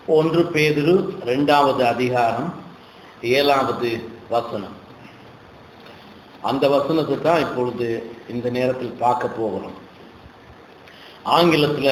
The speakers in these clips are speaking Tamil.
ஒன்று பேதுரு இரண்டாவது அதிகாரம் ஏழாவது வசனம் அந்த வசனத்தை தான் இப்பொழுது இந்த நேரத்தில் பார்க்க போகிறோம் ஆங்கிலத்தில்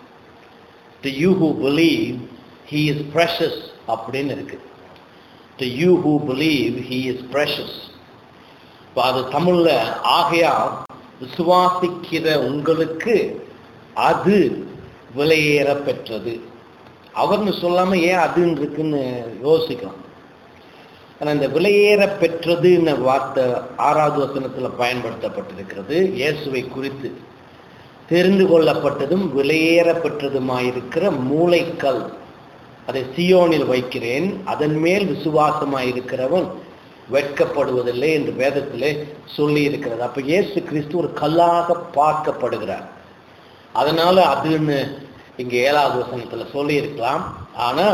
to you who believe he is precious அப்படின்னு இருக்கு to you who believe he is precious இப்போ அது தமிழில் ஆகையால் விசுவாசிக்கிற உங்களுக்கு அது விலையேற பெற்றது அவர்னு சொல்லாமல் ஏன் அதுன்னு இருக்குன்னு யோசிக்கலாம் ஆனால் இந்த விலையேற பெற்றதுன்னு வார்த்தை ஆறாவது வசனத்தில் பயன்படுத்தப்பட்டிருக்கிறது இயேசுவை குறித்து தெரிந்து கொள்ளப்பட்டதும் விலையேற பெற்றதுமாயிருக்கிற மூளைக்கல் அதை சியோனில் வைக்கிறேன் அதன் மேல் விசுவாசமாயிருக்கிறவன் வெட்கப்படுவதில்லை என்று வேதத்திலே சொல்லி இருக்கிறது அப்ப இயேசு கிறிஸ்து ஒரு கல்லாக பார்க்கப்படுகிறார் அதனால அதுன்னு இங்க ஏழாவது வசனத்துல சொல்லி இருக்கலாம் ஆனா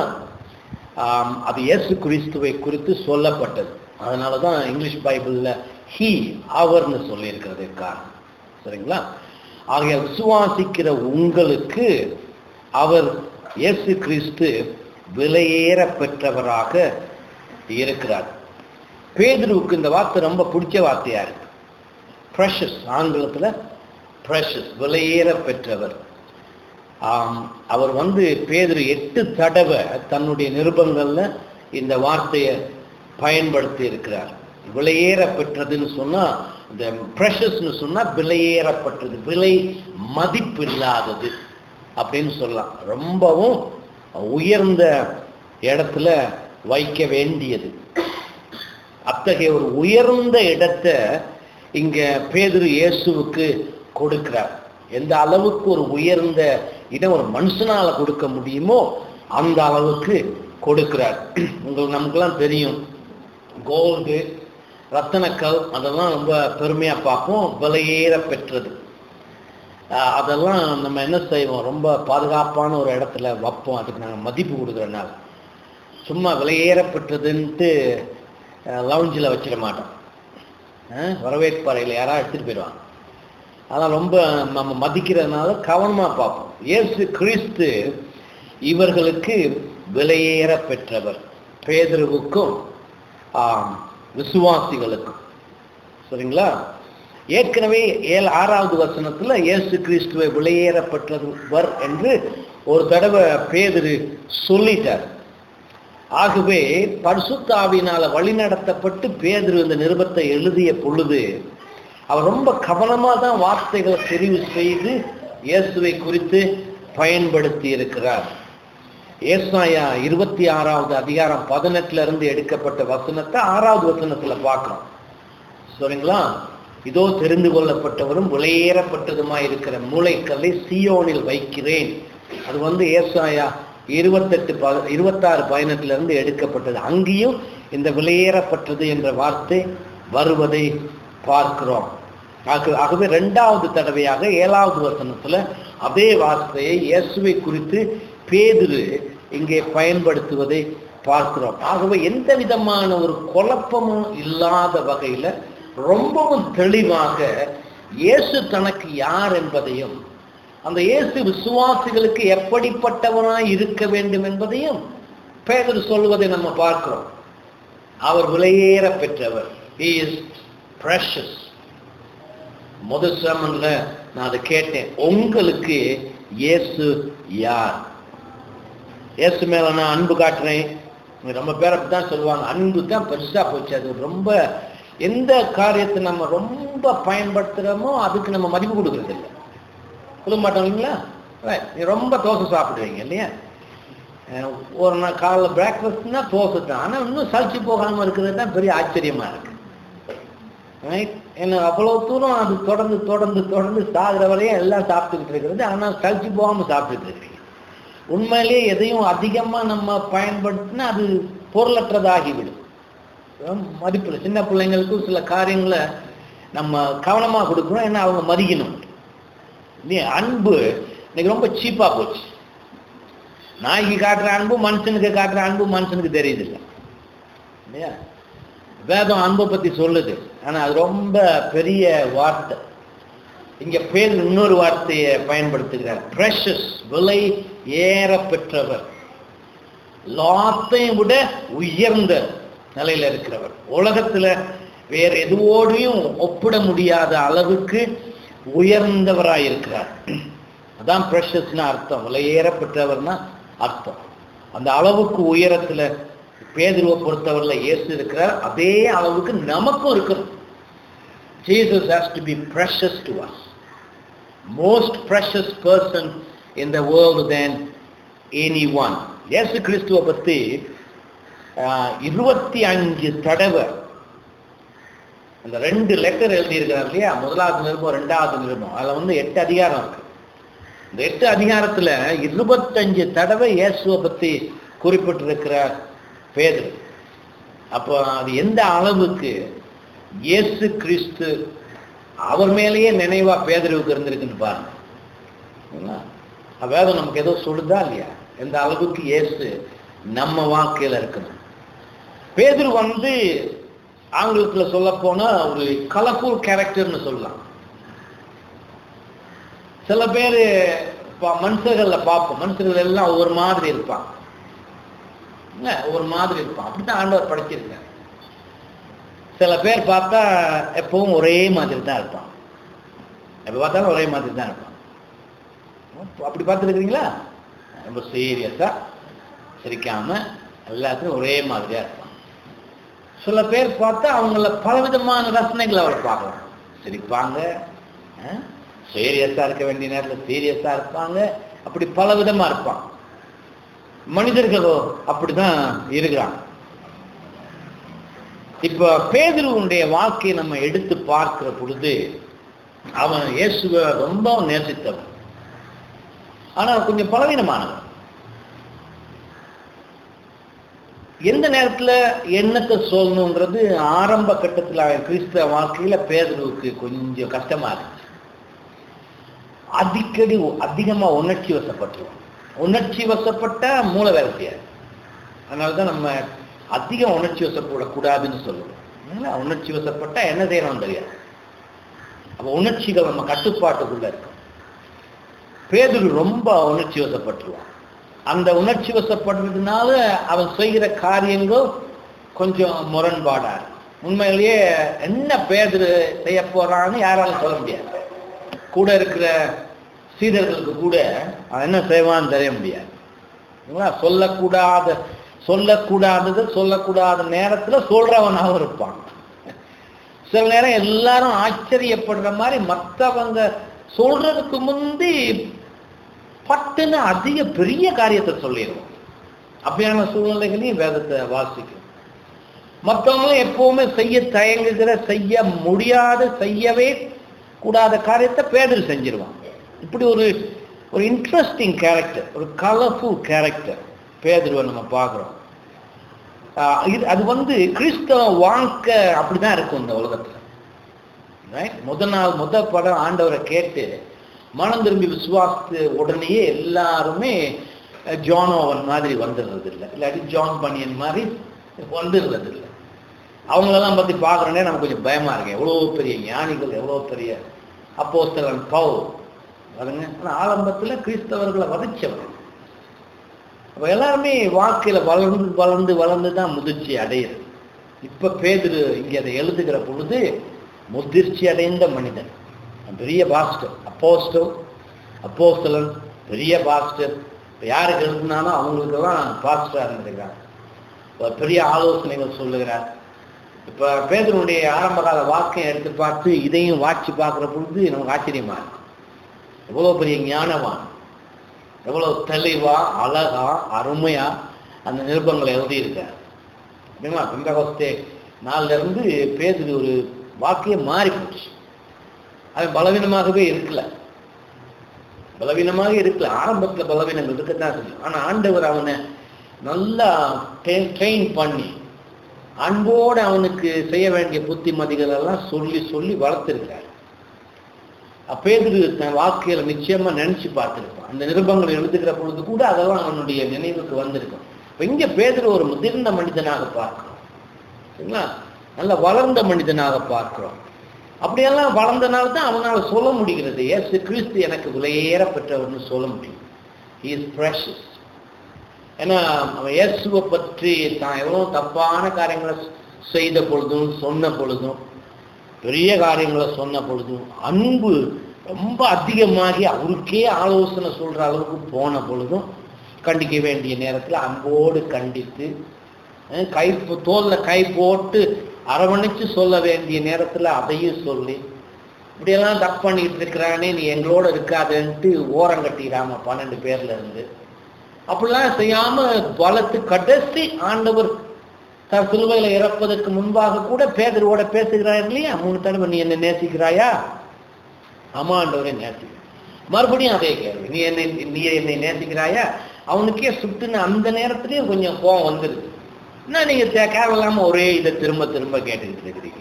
அது இயேசு கிறிஸ்துவை குறித்து சொல்லப்பட்டது அதனால தான் இங்கிலீஷ் பைபிளில் ஹீ அவர்னு சொல்லியிருக்கிறது காரணம் சரிங்களா ஆகிய விசுவாசிக்கிற உங்களுக்கு அவர் இயேசு கிறிஸ்து விலையேற பெற்றவராக இருக்கிறார் பேதுருவுக்கு இந்த வார்த்தை ரொம்ப பிடிச்ச வார்த்தையா இருக்கு ப்ரெஷஸ் ஆங்கிலத்தில் ப்ரெஷஸ் விலையேற பெற்றவர் அவர் வந்து பேதர் எட்டு தடவை தன்னுடைய நிருபங்கள்ல இந்த வார்த்தையை பயன்படுத்தி இருக்கிறார் விலையேற பெற்றதுன்னு சொன்னா இந்த ப்ரெஷஸ்னு சொன்னா விலையேறப்பட்டது விலை மதிப்பில்லாதது அப்படின்னு சொல்லலாம் ரொம்பவும் உயர்ந்த இடத்துல வைக்க வேண்டியது அத்தகைய ஒரு உயர்ந்த இடத்தை இங்க பேதுரு இயேசுவுக்கு கொடுக்கிறார் எந்த அளவுக்கு ஒரு உயர்ந்த இடம் ஒரு மனுஷனால கொடுக்க முடியுமோ அந்த அளவுக்கு கொடுக்கிறார் உங்களுக்கு நமக்கெல்லாம் தெரியும் கோல்டு ரத்தனக்கல் அதெல்லாம் ரொம்ப பெருமையாக பார்ப்போம் விலையேற பெற்றது அதெல்லாம் நம்ம என்ன செய்வோம் ரொம்ப பாதுகாப்பான ஒரு இடத்துல வைப்போம் அதுக்கு நாங்கள் மதிப்பு கொடுக்குறனால சும்மா விலையேற பெற்றதுன்ட்டு லவுஞ்சில் வச்சிட மாட்டோம் வரவேற்பறையில் யாராவது எடுத்துகிட்டு போயிடுவாங்க அதெல்லாம் ரொம்ப நம்ம மதிக்கிறதுனால கவனமாக பார்ப்போம் இயேசு கிறிஸ்து இவர்களுக்கு விலையேற பெற்றவர் பேதருவுக்கும் விசுவாசிகளுக்கும் சரிங்களா ஏற்கனவே ஏழு ஆறாவது வசனத்தில் இயேசு கிறிஸ்துவை விலையேறப்பட்டவர் என்று ஒரு தடவை பேதரு சொல்லிட்டார் ஆகவே பரிசுத்தாவினால வழிநடத்தப்பட்டு பேதரு இந்த நிருபத்தை எழுதிய பொழுது அவர் ரொம்ப கவனமாக தான் வார்த்தைகளை தெரிவு செய்து இயேசுவை குறித்து பயன்படுத்தி இருக்கிறார் ஏசாயா இருபத்தி ஆறாவது அதிகாரம் பதினெட்டுல இருந்து எடுக்கப்பட்ட வசனத்தை ஆறாவது வசனத்துல பார்க்கிறோம் சரிங்களா இதோ தெரிந்து கொள்ளப்பட்டவரும் விலையேறப்பட்டதுமா இருக்கிற மூளைக்கல்லை சியோனில் வைக்கிறேன் அது வந்து ஏசாயா இருபத்தெட்டு ப இருபத்தாறு பதினெட்டுல இருந்து எடுக்கப்பட்டது அங்கேயும் இந்த விலையேறப்பட்டது என்ற வார்த்தை வருவதை பார்க்கிறோம் ஆகவே ரெண்டாவது தடவையாக ஏழாவது வசனத்துல அதே வார்த்தையை இயேசுவை குறித்து பேதுரு இங்கே பயன்படுத்துவதை பார்க்கிறோம் ஆகவே எந்த விதமான ஒரு குழப்பமும் இல்லாத வகையில ரொம்பவும் தெளிவாக இயேசு தனக்கு யார் என்பதையும் அந்த இயேசு விசுவாசிகளுக்கு எப்படிப்பட்டவனாய் இருக்க வேண்டும் என்பதையும் பேதர் சொல்வதை நம்ம பார்க்கிறோம் அவர் விலையேற பெற்றவர் இஸ் ப்ரெஷஸ் முதல் சிரமன்ல நான் அதை கேட்டேன் உங்களுக்கு இயேசு யார் இயேசு மேல நான் அன்பு காட்டுறேன் ரொம்ப பேரை தான் சொல்லுவாங்க அன்பு தான் பெருசா போச்சு அது ரொம்ப எந்த காரியத்தை நம்ம ரொம்ப பயன்படுத்துகிறோமோ அதுக்கு நம்ம மதிப்பு கொடுக்கறது இல்லை கொடுக்க மாட்டோம் இல்லைங்களா நீ ரொம்ப தோசை சாப்பிடுவீங்க இல்லையா ஒரு நாள் காலைல பிரேக்ஃபாஸ்ட்னா தோசை தான் ஆனால் இன்னும் சளிச்சு போகாமல் இருக்கிறது தான் பெரிய ஆச்சரியமா இருக்கு என்ன அவ்வளோ தூரம் அது தொடர்ந்து தொடர்ந்து தொடர்ந்து சாகிற வரையும் எல்லாம் சாப்பிட்டுக்கிட்டு இருக்கிறது ஆனால் கழிச்சு போகாமல் சாப்பிட்டுட்டு இருக்கிறீங்க உண்மையிலேயே எதையும் அதிகமாக நம்ம பயன்படுத்தினா அது பொருளற்றதாகிவிடும் மதிப்பில் சின்ன பிள்ளைங்களுக்கும் சில காரியங்களை நம்ம கவனமாக கொடுக்கணும் ஏன்னா அவங்க மதிக்கணும் இல்லையா அன்பு இன்னைக்கு ரொம்ப சீப்பாக போச்சு நாய்க்கு காட்டுற அன்பு மனுஷனுக்கு காட்டுற அன்பு மனுஷனுக்கு தெரியுது இல்லை இல்லையா வேதம் அன்பை பற்றி சொல்லுது ஆனால் அது ரொம்ப பெரிய வார்த்தை இங்க பேர் இன்னொரு வார்த்தையை பயன்படுத்துகிறார் ப்ரெஷஸ் விலை ஏற பெற்றவர் எல்லாத்தையும் விட உயர்ந்த நிலையில இருக்கிறவர் உலகத்துல வேற எதுவோடையும் ஒப்பிட முடியாத அளவுக்கு உயர்ந்தவராய் இருக்கிறார் அதான் ப்ரெஷஸ்னு அர்த்தம் விலையேறப்பட்டவர்னா அர்த்தம் அந்த அளவுக்கு உயரத்துல பேதுருவை பொறுத்தவரையில் இயேசு இருக்கிறார் அதே அளவுக்கு நமக்கும் இருக்கணும் Jesus has to be precious to us. Most precious person in the world than anyone. இயேசு கிறிஸ்துவ பத்தி இருபத்தி அஞ்சு தடவை அந்த ரெண்டு லெட்டர் எழுதியிருக்கிறார் இல்லையா முதலாவது நிருபம் ரெண்டாவது நிருபம் அதில் வந்து எட்டு அதிகாரம் இருக்கு இந்த எட்டு அதிகாரத்துல இருபத்தஞ்சு தடவை இயேசுவை பத்தி குறிப்பிட்டிருக்கிறார் பேதர் அப்போ அது எந்த அளவுக்கு இயேசு கிறிஸ்து அவர் மேலேயே நினைவா பேதறிவுக்கு இருந்திருக்குன்னு பாருங்க வேதம் நமக்கு ஏதோ சொல்லுதா இல்லையா எந்த அளவுக்கு இயேசு நம்ம வாழ்க்கையில இருக்கணும் பேதர் வந்து ஆங்கிலத்தில் சொல்ல போனா ஒரு கலர்ஃபுல் கேரக்டர்னு சொல்லலாம் சில பேர் மனுஷர்கள்ல பார்ப்போம் மனுஷர்கள் எல்லாம் ஒவ்வொரு மாதிரி இருப்பாங்க ஒரு மாதிரி இருப்பான் அப்படித்தான் ஆண்டவர் படைச்சிருக்கார் சில பேர் பார்த்தா எப்பவும் ஒரே மாதிரி தான் இருப்பான் எப்போ பார்த்தாலும் ஒரே மாதிரி தான் இருப்பான் அப்படி பார்த்துருக்கீங்களா ரொம்ப சீரியஸா சிரிக்காம எல்லாத்துக்கும் ஒரே மாதிரியா இருப்பான் சில பேர் பார்த்தா அவங்கள பலவிதமான ரசனைகளை அவர் பார்க்கலாம் சிரிப்பாங்க சீரியஸா இருக்க வேண்டிய நேரத்தில் சீரியஸா இருப்பாங்க அப்படி பலவிதமா இருப்பான் மனிதர்களோ அப்படிதான் இருக்கிறாங்க இப்ப பேதுருவனுடைய வாழ்க்கையை நம்ம எடுத்து பார்க்கிற பொழுது அவன் இயேசுவை ரொம்ப நேசித்தவன் ஆனா கொஞ்சம் பலவீனமானவன் எந்த நேரத்துல என்னத்தை சொல்லணுங்கிறது ஆரம்ப கட்டத்தில் அவன் கிறிஸ்தவ வாழ்க்கையில பேதுருவுக்கு கொஞ்சம் கஷ்டமா இருந்துச்சு அடிக்கடி அதிகமா உணர்ச்சி வசப்பட்டுருவான் உணர்ச்சி வசப்பட்ட மூல வேலை செய்யாது அதனாலதான் நம்ம அதிகம் உணர்ச்சி வசப்படக்கூடாதுன்னு சொல்லுவோம் உணர்ச்சி வசப்பட்டா என்ன செய்யணும் தெரியாது அப்ப உணர்ச்சிகள் நம்ம கட்டுப்பாட்டுக்குள்ள இருக்கும் பேதுரு ரொம்ப உணர்ச்சி வசப்பட்டுருவான் அந்த உணர்ச்சி வசப்படுறதுனால அவன் செய்கிற காரியங்கள் கொஞ்சம் முரண்பாடா இருக்கும் உண்மையிலேயே என்ன பேதுரு செய்ய போறான்னு யாராலும் சொல்ல முடியாது கூட இருக்கிற சீடர்களுக்கு கூட அவன் என்ன செய்வான்னு தெரிய முடியாது சொல்லக்கூடாத சொல்லக்கூடாதது சொல்லக்கூடாத நேரத்துல சொல்றவனாகவும் இருப்பான் சில நேரம் எல்லாரும் ஆச்சரியப்படுற மாதிரி மற்றவங்க சொல்றதுக்கு முந்தி பட்டுன்னு அதிக பெரிய காரியத்தை சொல்லிடுவோம் அப்படியான சூழ்நிலைகளையும் வேதத்தை வாசிக்கும் மற்றவங்களும் எப்பவுமே செய்ய தயங்குகிற செய்ய முடியாத செய்யவே கூடாத காரியத்தை பேதல் செஞ்சிருவான் இப்படி ஒரு ஒரு இன்ட்ரெஸ்டிங் கேரக்டர் ஒரு கலர்ஃபுல் கேரக்டர் பேதுருவை நம்ம பார்க்குறோம் இது அது வந்து கிறிஸ்தவ வாழ்க்கை அப்படிதான் இருக்கும் இந்த உலகத்தில் ரைட் முத நாள் முத படம் ஆண்டவரை கேட்டு மனம் திரும்பி விசுவாசித்து உடனேயே எல்லாருமே ஜானோவன் மாதிரி வந்துடுறது இல்லை இல்லாட்டி ஜான் பனியன் மாதிரி வந்துடுறது இல்லை அவங்களெல்லாம் பற்றி பார்க்குறோன்னே நமக்கு கொஞ்சம் பயமா இருக்கு எவ்வளோ பெரிய ஞானிகள் எவ்வளோ பெரிய அப்போஸ்தலன் பவுல் பாருங்க ஆனால் ஆரம்பத்தில் கிறிஸ்தவர்களை வதைச்சவர்கள் அப்போ எல்லாருமே வாழ்க்கையில வளர்ந்து வளர்ந்து வளர்ந்து தான் முதிர்ச்சி அடையுது இப்ப பேதுரு இங்க அதை எழுதுகிற பொழுது முதிர்ச்சி அடைந்த மனிதன் பெரிய பாஸ்டர் அப்போஸ்டர் அப்போஸ்தலன் பெரிய பாஸ்டர் இப்போ யாருக்கு எழுதுனாலும் அவங்களுக்கெல்லாம் பாஸ்டராக இருந்திருக்காங்க ஒரு பெரிய ஆலோசனைகள் சொல்லுகிறார் இப்போ பேதனுடைய ஆரம்ப கால வாக்கையை எடுத்து பார்த்து இதையும் வாட்சி பார்க்குற பொழுது நமக்கு ஆச்சரியமா இருக்கு எவ்வளோ பெரிய ஞானவான் எவ்வளவு தெளிவா அழகா அருமையா அந்த நிருபங்களை எழுதியிருக்கார் அப்படிங்களா பெந்தகோஸ்தே நாள்ல இருந்து பேசுது ஒரு வாக்கியம் மாறி போச்சு அது பலவீனமாகவே இருக்கல பலவீனமாக இருக்கல ஆரம்பத்துல பலவீனங்கள் இருக்கத்தான் செய்யும் ஆனா ஆண்டவர் அவனை நல்லா ட்ரெயின் பண்ணி அன்போடு அவனுக்கு செய்ய வேண்டிய புத்திமதிகள் எல்லாம் சொல்லி சொல்லி வளர்த்திருக்காரு அப்பேதிரு தன் வாழ்க்கையில நிச்சயமா நினைச்சு பார்த்திருப்பான் அந்த நிருபங்கள் எழுதுகிற பொழுது கூட அதெல்லாம் அவனுடைய நினைவுக்கு வந்திருக்கும் இப்ப இங்க பேதர் ஒரு முதிர்ந்த மனிதனாக பார்க்கிறோம் சரிங்களா நல்ல வளர்ந்த மனிதனாக பார்க்கிறோம் அப்படியெல்லாம் வளர்ந்தனால தான் அவனால் சொல்ல முடிகிறது இயேசு கிறிஸ்து எனக்கு விலையேற பெற்றவர்னு சொல்ல முடியும் ஹி இஸ் ப்ரெஷஸ் ஏன்னா அவன் இயேசுவை பற்றி தான் எவ்வளோ தப்பான காரியங்களை செய்த பொழுதும் சொன்ன பொழுதும் பெரிய காரியங்களை சொன்ன பொழுதும் அன்பு ரொம்ப அதிகமாகி அவருக்கே ஆலோசனை சொல்ற அளவுக்கு போன பொழுதும் கண்டிக்க வேண்டிய நேரத்தில் அன்போடு கண்டித்து அஹ், கை தோல்ல கை போட்டு அரவணைச்சு சொல்ல வேண்டிய நேரத்தில் அதையும் சொல்லி இப்படியெல்லாம் தப்பு பண்ணிட்டு இருக்கிறானே நீ எங்களோட இருக்காதுன்ட்டு ஓரம் கட்டிடாம பன்னெண்டு பேர்ல இருந்து அப்படிலாம் செய்யாம வளர்த்து கடைசி ஆண்டவர் தன் சிலுவையில இறப்பதற்கு முன்பாக கூட பேதரோட பேசுகிறார் இல்லையா மூணு தடவை நீ என்ன நேசிக்கிறாயா ஆமா ஆண்டவரே நேசிக்கிறேன் மறுபடியும் அதே கேள்வி நீ என்னை நீ என்னை நேசிக்கிறாயா அவனுக்கே சுட்டுன்னு அந்த நேரத்திலேயே கொஞ்சம் கோவம் வந்துருது என்ன நீங்க தே- தேவையில்லாம ஒரே இதை திரும்ப திரும்ப கேட்டுக்கிட்டு இருக்கிறீங்க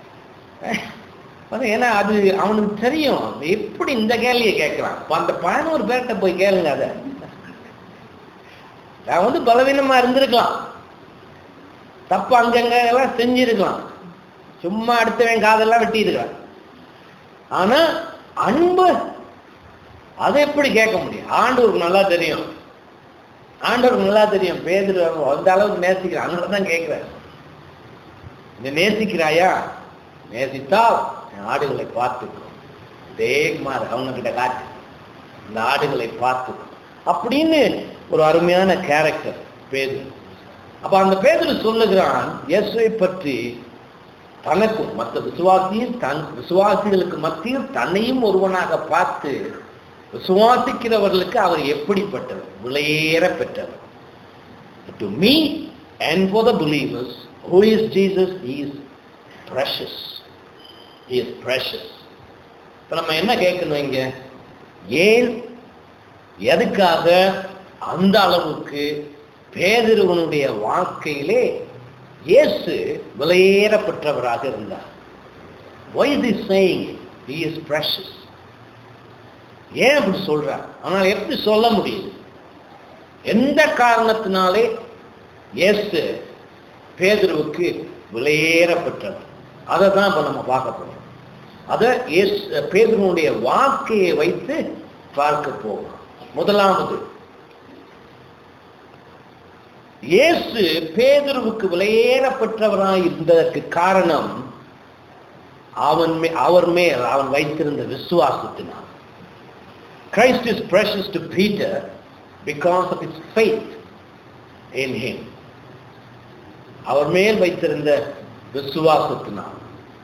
அது ஏன்னா அது அவனுக்கு தெரியும் எப்படி இந்த கேள்வியை கேட்கிறான் அப்ப அந்த பதினோரு பேர்கிட்ட போய் கேளுங்க அதை நான் வந்து பலவீனமா இருந்திருக்கலாம் தப்பு அங்கங்க எல்லாம் செஞ்சிருக்கலாம் சும்மா அடுத்தவன் காதெல்லாம் வெட்டி இருக்கான் ஆனா அன்பு அதை எப்படி கேட்க முடியும் ஆண்டவருக்கு நல்லா தெரியும் ஆண்டவருக்கு நல்லா தெரியும் பேதுரு அந்த அளவுக்கு நேசிக்கிறான் அதனால தான் கேட்கிறார் இந்த நேசிக்கிறாயா நேசித்தால் என் ஆடுகளை பார்த்துக்கோ தேகுமார் அவங்க கிட்ட காட்டு இந்த ஆடுகளை பார்த்துக்கோ அப்படின்னு ஒரு அருமையான கேரக்டர் பேது அப்ப அந்த பேதுரு சொல்லுகிறான் இயேசுவை பற்றி தனக்கும் மற்ற விசுவாசியும் தன் விசுவாசிகளுக்கு மத்தியில் தன்னையும் ஒருவனாக பார்த்து விசுவாசிக்கிறவர்களுக்கு அவர் எப்படிப்பட்டவர் விலையேற பெற்றவர் to me and for the believers who is Jesus is precious is precious இப்போ நம்ம என்ன கேட்கணும் இங்க ஏன் எதுக்காக அந்த அளவுக்கு பேதிருவனுடைய வாழ்க்கையிலே இயேசு விலையேறப்பட்டவராக இருந்தார் Why is he saying it? He is precious. ஏன் அப்படி சொல்றார் ஆனால் எப்படி சொல்ல முடியுது எந்த காரணத்தினாலே இயேசு பேதுருவுக்கு விலையேறப்பட்டவர் அதை தான் இப்ப நம்ம பார்க்க போறோம் அதை இயேசு பேதுருவனுடைய வாழ்க்கையை வைத்து பார்க்க போகிறோம் முதலாவது இயேசு பேதுருவுக்கு விலையேறப்பட்டவராய் இருந்ததற்கு காரணம் அவன் மே அவர் மேல் அவன் வைத்திருந்த விசுவாசத்தினால் Christ is precious to Peter because of his faith in him. அவர் மேல் வைத்திருந்த விசுவாசத்தினால்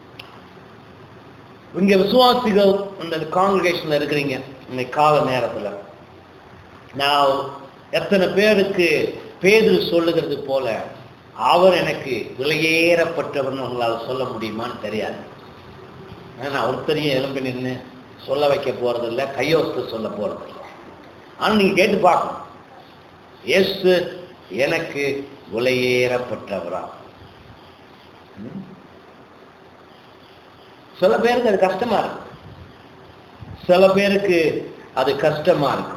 இங்க விசுவாசிகள் இந்த காங்கிரேஷன்ல இருக்கிறீங்க இன்னைக்கு கால நேரத்துல நான் எத்தனை பேருக்கு பேதுரு சொல்லுகிறது போல அவர் எனக்கு விலையேறப்பட்டவர்னு உங்களால் சொல்ல முடியுமான்னு தெரியாது நான் ஒருத்தரையும் எலும்பி நின்று சொல்ல வைக்க போறதில்ல கையோஸ்து சொல்ல போறதில்ல ஆனா நீங்க கேட்டு பார்க்கணும் இயேசு எனக்கு விலையேறப்பட்டவரா ம்? சில பேருக்கு அது கஷ்டமா இருக்கு சில பேருக்கு அது கஷ்டமா இருக்கும்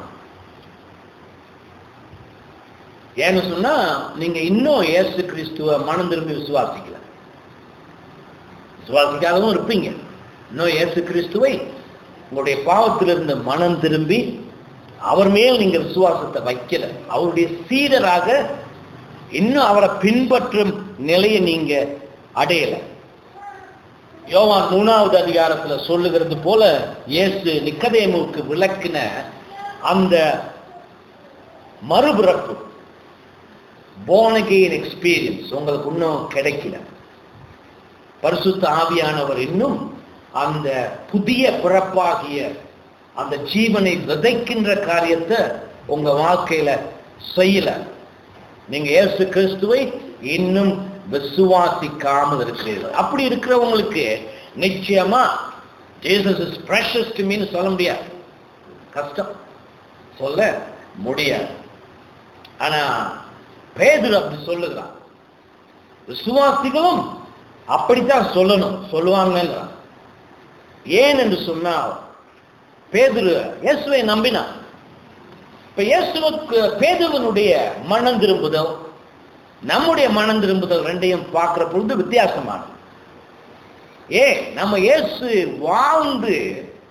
ஏன்னு சொன்னா நீங்க இன்னும் இயேசு கிறிஸ்துவ மனம் திரும்பி விசுவாசிக்கல விசுவாசிக்காதவும் இருப்பீங்க இன்னும் இயேசு கிறிஸ்துவை உங்களுடைய பாவத்திலிருந்து மனம் திரும்பி அவர் மேல் நீங்க விசுவாசத்தை வைக்கல அவருடைய சீடராக இன்னும் அவரை பின்பற்றும் நிலையை நீங்க அடையல யோவான் மூணாவது அதிகாரத்துல சொல்லுகிறது போல இயேசு நிக்கதேமுவுக்கு விளக்கின அந்த மறுபிறப்பு போனகெயின் எக்ஸ்பீரியன்ஸ் உங்களுக்கு இன்னும் கிடைக்கல பரிசுத்த ஆவியானவர் இன்னும் அந்த புதிய பிறப்பாகிய அந்த ஜீவனை விதைக்கின்ற காரியத்தை உங்க வாழ்க்கையில செய்யல நீங்க இயேசு கிறிஸ்துவை இன்னும் விசுவாசிக்காமல் இருக்கிறீர்கள் அப்படி இருக்கிறவங்களுக்கு நிச்சயமா Jesus is precious to me ன்னு சொல்ல முடியாது கஷ்டம் சொல்ல முடியாது ஆனா பேதுரு அப்படி சொல்லுகிறான் விசுவாசிகளும் அப்படித்தான் சொல்லணும் சொல்லுவாங்கன்றான் ஏன் என்று சொன்னால் பேதுரு இயேசுவை நம்பினான் இப்ப இயேசுவுக்கு பேதுவனுடைய மனம் திரும்புதல் நம்முடைய மனம் திரும்புதல் ரெண்டையும் பார்க்கிற பொழுது வித்தியாசமானது ஏ நம்ம இயேசு வாழ்ந்து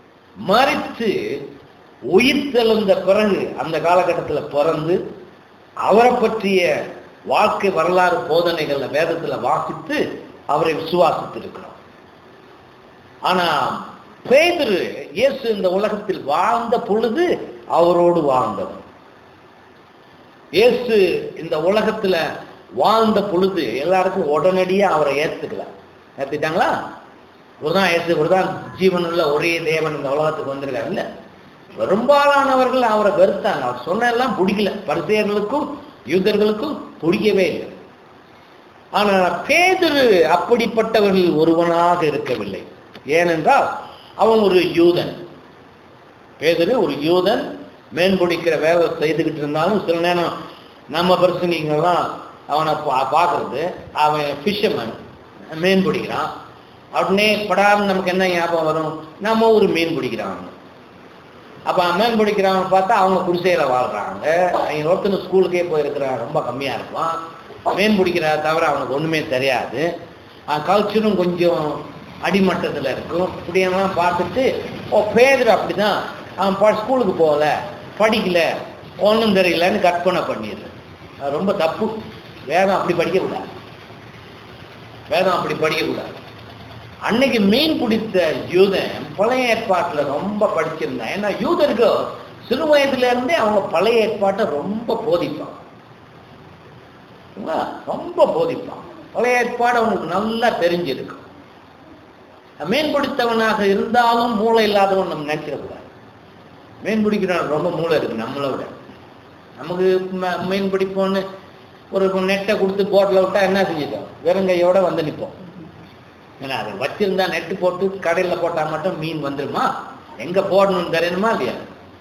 மறித்து உயிர் தெழுந்த பிறகு அந்த காலகட்டத்தில் பிறந்து அவரை பற்றிய வாழ்க்கை வரலாறு போதனைகள்ல வேதத்துல வாசித்து அவரை விசுவாசித்திருக்கிறோம் ஆனா பேதுரு இயேசு இந்த உலகத்தில் வாழ்ந்த பொழுது அவரோடு வாழ்ந்தவர் இயேசு இந்த உலகத்துல வாழ்ந்த பொழுது எல்லாருக்கும் உடனடியா அவரை ஏத்துக்கல ஏத்துட்டாங்களா இவர்தான் இயேசு இவர்தான் ஜீவனுள்ள ஒரே தேவன் இந்த உலகத்துக்கு வந்திருக்காரு இல்ல பெரும்பாலானவர்கள் அவரை வெறுத்தாங்க அவர் சொன்ன எல்லாம் பிடிக்கல பரிசெயர்களுக்கும் யூதர்களுக்கும் பிடிக்கவே இல்லை ஆனா பேதுரு அப்படிப்பட்டவர்கள் ஒருவனாக இருக்கவில்லை ஏனென்றால் அவன் ஒரு யூதன் பேதுரு ஒரு யூதன் மேன்பொடிக்கிற வேலை செய்துக்கிட்டு இருந்தாலும் சில நேரம் நம்ம பிரசங்கிங்கெல்லாம் அவனை பா பார்க்கறது அவன் ஃபிஷர்மேன் மீன் பிடிக்கிறான் உடனே படாமல் நமக்கு என்ன ஞாபகம் வரும் நம்ம ஒரு மீன் பிடிக்கிறான் அப்போ மீன் பிடிக்கிறவன் பார்த்தா அவங்க குடிசையில் வாழ்கிறாங்க அவங்க ஒருத்தன ஸ்கூலுக்கே போயிருக்கிறான் ரொம்ப கம்மியாக இருப்பான் மீன் பிடிக்கிற தவிர அவனுக்கு ஒன்றுமே தெரியாது கல்ச்சரும் கொஞ்சம் அடிமட்டத்தில் இருக்கும் இப்படியெல்லாம் பார்த்துட்டு ஓ பேதர் அப்படிதான் அவன் ப ஸ்கூலுக்கு போகல படிக்கல ஒன்றும் தெரியலன்னு கற்பனை பண்ணிடுது அது ரொம்ப தப்பு வேதம் அப்படி படிக்கக்கூடாது வேதம் அப்படி படிக்கக்கூடாது அன்னைக்கு மீன் பிடித்த யூதன் பழைய ஏற்பாட்டில் ரொம்ப படிச்சிருந்தான் ஏன்னா யூதருக்கு சிறு வயதுல இருந்தே அவங்க பழைய ஏற்பாட்டை ரொம்ப போதிப்பான் ரொம்ப போதிப்பான் பழைய ஏற்பாடு அவனுக்கு நல்லா தெரிஞ்சிருக்கும் மீன் பிடித்தவனாக இருந்தாலும் மூளை இல்லாதவன் நம்ம நினைச்சிடக்கூடாது மீன் பிடிக்கிறவன் ரொம்ப மூளை இருக்கு நம்மளை விட நமக்கு மீன் பிடிப்போன்னு ஒரு நெட்டை கொடுத்து போட்டில் விட்டா என்ன செஞ்சிட்டோம் வெறுங்கையோட வந்து நிற்போம் ஏன்னா அதை வச்சிருந்தா நெட்டு போட்டு கடையில் போட்டால் மட்டும் மீன் வந்துருமா எங்கே போடணும்னு தெரியணுமா இல்லையா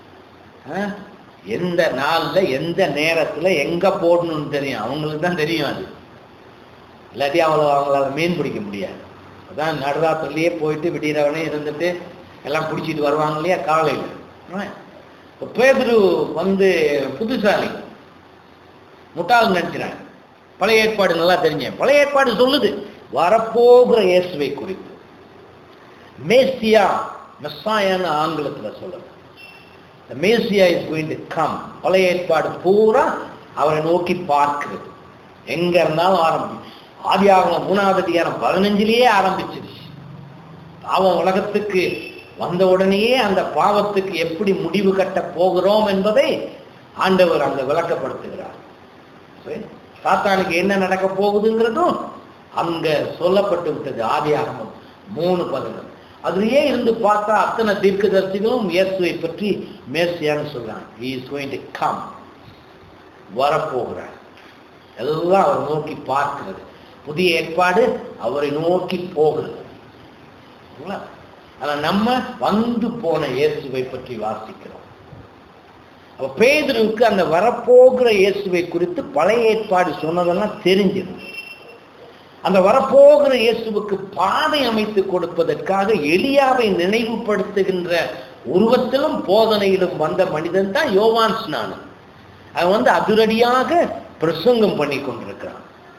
எந்த நாளில் எந்த நேரத்தில் எங்கே போடணும்னு தெரியும் அவங்களுக்கு தான் தெரியும் அது இல்லாட்டி அவ்வளோ அவங்களால மீன் பிடிக்க முடியாது அதான் நடுராத்திரிலேயே போயிட்டு விடியறவனே இருந்துட்டு எல்லாம் பிடிச்சிட்டு வருவாங்க இல்லையா காலையில் இப்போ பேதுரு வந்து புதுசாலி முட்டாள் நினைக்கிறாங்க பழைய ஏற்பாடு நல்லா தெரிஞ்சேன் பழைய ஏற்பாடு சொல்லுது வரப்போகிற இயேசுவை குறித்து மேசியா மெஸ்ஸாயான்னு ஆங்கிலத்தில் சொல்லுது Messiah is going to come பழைய ஏற்பாடு பூரா அவரை நோக்கி பார்க்கிறது எங்க இருந்தாலும் ஆரம்பி ஆதி ஆகலம் மூணாவது அதிகாரம் பதினஞ்சிலேயே ஆரம்பிச்சிருச்சு பாவம் உலகத்துக்கு வந்த உடனேயே அந்த பாவத்துக்கு எப்படி முடிவு கட்ட போகிறோம் என்பதை ஆண்டவர் அங்க விளக்கப்படுத்துகிறார் சாத்தானுக்கு என்ன நடக்க போகுதுங்கிறதும் அங்க சொல்லப்பட்டு விட்டது ஆதி ஆகமம் மூணு பதினொன்று அதுலயே இருந்து பார்த்தா அத்தனை தீர்க்கதரிசிகளும் இயேசுவை பற்றி மேசியான்னு சொல்றாங்க he is going to come வரப்போகிறார் எல்லாம் அவர் நோக்கி பார்க்கிறது புதிய ஏற்பாடு அவரை நோக்கி போகிறது ஆனா நம்ம வந்து போன இயேசுவை பற்றி வாசிக்கிறோம் அப்ப பேதருக்கு அந்த வரப்போகிற இயேசுவை குறித்து பழைய ஏற்பாடு சொன்னதெல்லாம் தெரிஞ்சது அந்த வரப்போகிற இயேசுவுக்கு பாதை அமைத்து கொடுப்பதற்காக எலியாவை நினைவுபடுத்துகின்ற உருவத்திலும் போதனையிலும் வந்த மனிதன் தான் யோவான் ஸ்நானன் அவன் வந்து அதிரடியாக பிரசங்கம் பண்ணி கொண்டிருக்கிறான்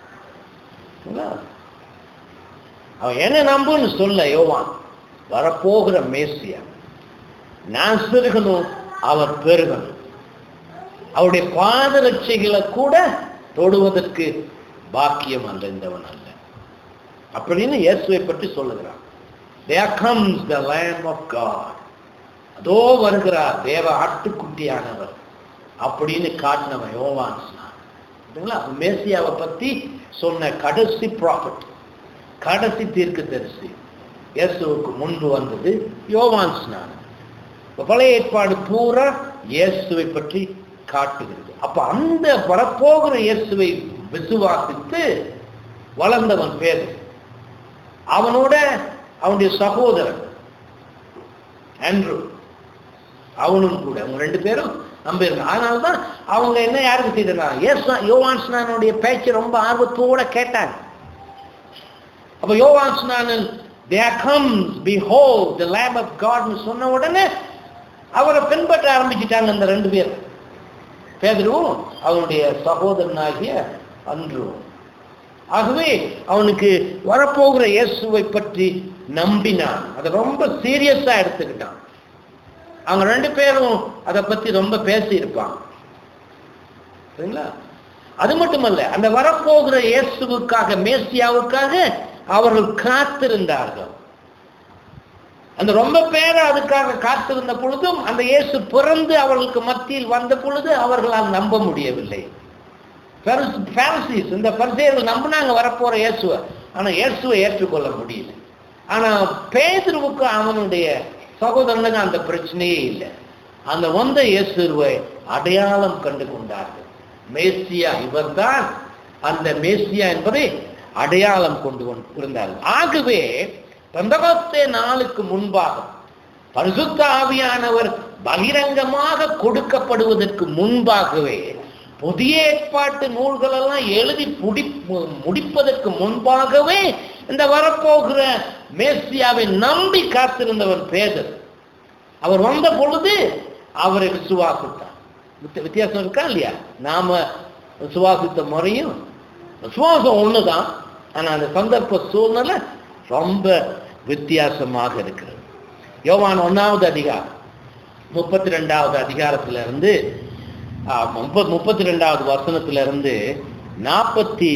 அவன் என்ன நம்புன்னு சொல்ல யோவான் வரப்போகிற மேசியா நான் சிறுகணும் அவர் பெருகணும் அவருடைய பாதரட்சைகளை கூட தொடுவதற்கு பாக்கியம் அடைந்தவன் அல்ல அப்படின்னு இயேசுவை பற்றி சொல்லுகிறான் There comes the Lamb of God. அதோ வருகிறார் தேவ ஆட்டுக்குட்டியானவர் அப்படின்னு காட்டினவன் யோவான் சரிங்களா மேசியாவை பத்தி சொன்ன கடைசி ப்ராஃபிட் கடைசி தீர்க்க தரிசி இயேசுவுக்கு முன்பு வந்தது யோவான் ஸ்நானம் பழைய ஏற்பாடு பூரா இயேசுவை பற்றி காட்டுகிறது அப்ப அந்த வரப்போகிற இயேசுவை விசுவாசித்து வளர்ந்தவன் பேர் அவனோட அவனுடைய சகோதரன் ஆண்ட்ரூ அவனும் கூட அவங்க ரெண்டு பேரும் நம்பியிருக்காங்க அதனால தான் அவங்க என்ன யாருக்கு செய்திருந்தாங்க ஏஸ் யோவான்ஸ்னானுடைய பேச்சு ரொம்ப ஆர்வத்தோட கேட்டாங்க அப்ப யோவான்ஸ்னானன் there comes behold the lamb of god சொன்ன உடனே அவரை பின்பற்ற ஆரம்பிச்சிட்டாங்க அந்த ரெண்டு பேர் பேதரும் அவனுடைய சகோதரனாகிய அன்றும் ஆகவே அவனுக்கு வரப்போகிற இயேசுவை பற்றி நம்பினான் அதை ரொம்ப சீரியஸா எடுத்துக்கிட்டான் அவங்க ரெண்டு பேரும் அதை பத்தி ரொம்ப பேசி இருப்பாங்க சரிங்களா அது மட்டுமல்ல அந்த வரப்போகிற இயேசுவுக்காக மேசியாவுக்காக அவர்கள் காத்திருந்தார்கள் அந்த ரொம்ப பேர் அதுக்காக காத்திருந்த பொழுதும் அந்த இயேசு பிறந்து அவர்களுக்கு மத்தியில் வந்த பொழுது அவர்களால் நம்ப முடியவில்லை பாரசீஸ் இந்த பரிசெயர்கள் நம்பினாங்க வரப்போற இயேசுவை ஆனா இயேசுவை ஏற்றுக்கொள்ள முடியல ஆனா பேதுருவுக்கு அவனுடைய சகோதரனுக்கு அந்த பிரச்சனையே இல்லை அந்த வந்த இயேசுவை அடையாளம் கண்டு கொண்டார்கள் மேசியா இவர்தான் அந்த மேசியா என்பதை அடையாளம் கொண்டு இருந்தார்கள் ஆகவே பந்தகத்தே நாளுக்கு முன்பாக பரிசுத்த ஆவியானவர் பகிரங்கமாக கொடுக்கப்படுவதற்கு முன்பாகவே புதிய ஏற்பாட்டு நூல்கள் எல்லாம் எழுதி புடி முடிப்பதற்கு முன்பாகவே இந்த வரப்போகிற மேசியாவை நம்பி காத்திருந்தவர் பேதர் அவர் வந்த பொழுது அவரை விசுவாசித்தார் வித்த- வித்தியாசம் இருக்கா இல்லையா நாம விசுவாசித்த முறையும் விசுவாசம் ஒண்ணுதான் ஆனா அந்த சந்தர்ப்ப சூழ்நிலை ரொம்ப வித்தியாசமாக இருக்கிறது யோவான் ஒன்னாவது அதிகாரம் முப்பத்தி ரெண்டாவது அதிகாரத்துல இருந்து ஆ, முப்ப- முப்பத்தி ரெண்டாவது வசனத்துல இருந்து நாற்பத்தி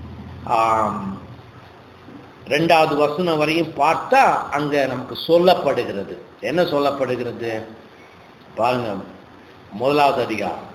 ரெண்டாவது வசனம் வரையும் பார்த்தா அங்க நமக்கு சொல்லப்படுகிறது என்ன சொல்லப்படுகிறது பாருங்க முதலாவது அதிகாரம்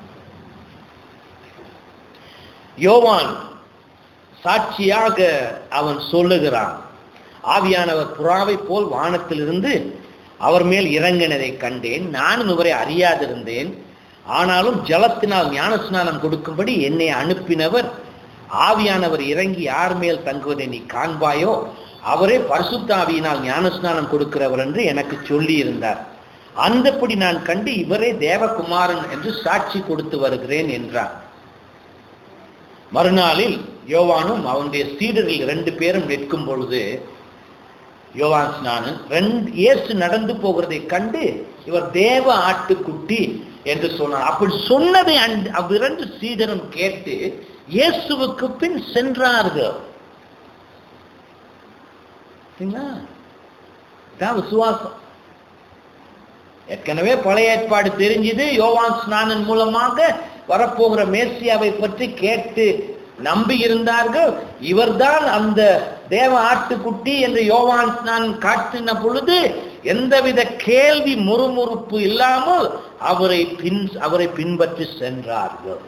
யோவான் சாட்சியாக அவன் சொல்லுகிறான் ஆவியானவர் புறாவை போல் வானத்திலிருந்து அவர் மேல் இறங்கினதை கண்டேன் நானும் இவரை அறியாதிருந்தேன் ஆனாலும் ஜலத்தினால் ஞானஸ்நானம் கொடுக்கும்படி என்னை அனுப்பினவர் ஆவியானவர் இறங்கி யார் மேல் தங்குவதை நீ காண்பாயோ அவரே பரிசுத்த ஆவியினால் ஞானஸ்நானம் கொடுக்கிறவர் என்று எனக்கு சொல்லி இருந்தார் அந்தப்படி நான் கண்டு இவரே தேவகுமாரன் என்று சாட்சி கொடுத்து வருகிறேன் என்றார் மறுநாளில் யோவானும் அவனுடைய சீடர்கள் ரெண்டு பேரும் நிற்கும் பொழுது யோவான் ஸ்நானன் ரெண்டு இயேசு நடந்து போகிறதை கண்டு இவர் தேவ ஆட்டுக்குட்டி என்று சொன்னார் அப்படி சொன்னதை அந்த- அவ்விரண்டு சீடரும் கேட்டு இயேசுவுக்கு பின் சென்றார்கள் சரிங்களா? இதான் விசுவாசம் ஏற்கனவே பழைய ஏற்பாடு தெரிஞ்சது யோவான் ஸ்நானன் மூலமாக வரப்போகிற மேசியாவை பற்றி கேட்டு நம்பி இருந்தார்கள் இவர்தான் அந்த தேவ ஆட்டுக்குட்டி என்று யோவான் ஸ்நானன் காட்டின பொழுது எந்தவித கேள்வி முறுமுறுப்பு இல்லாமல் அவரை பின் அவரை பின்பற்றி சென்றார்கள்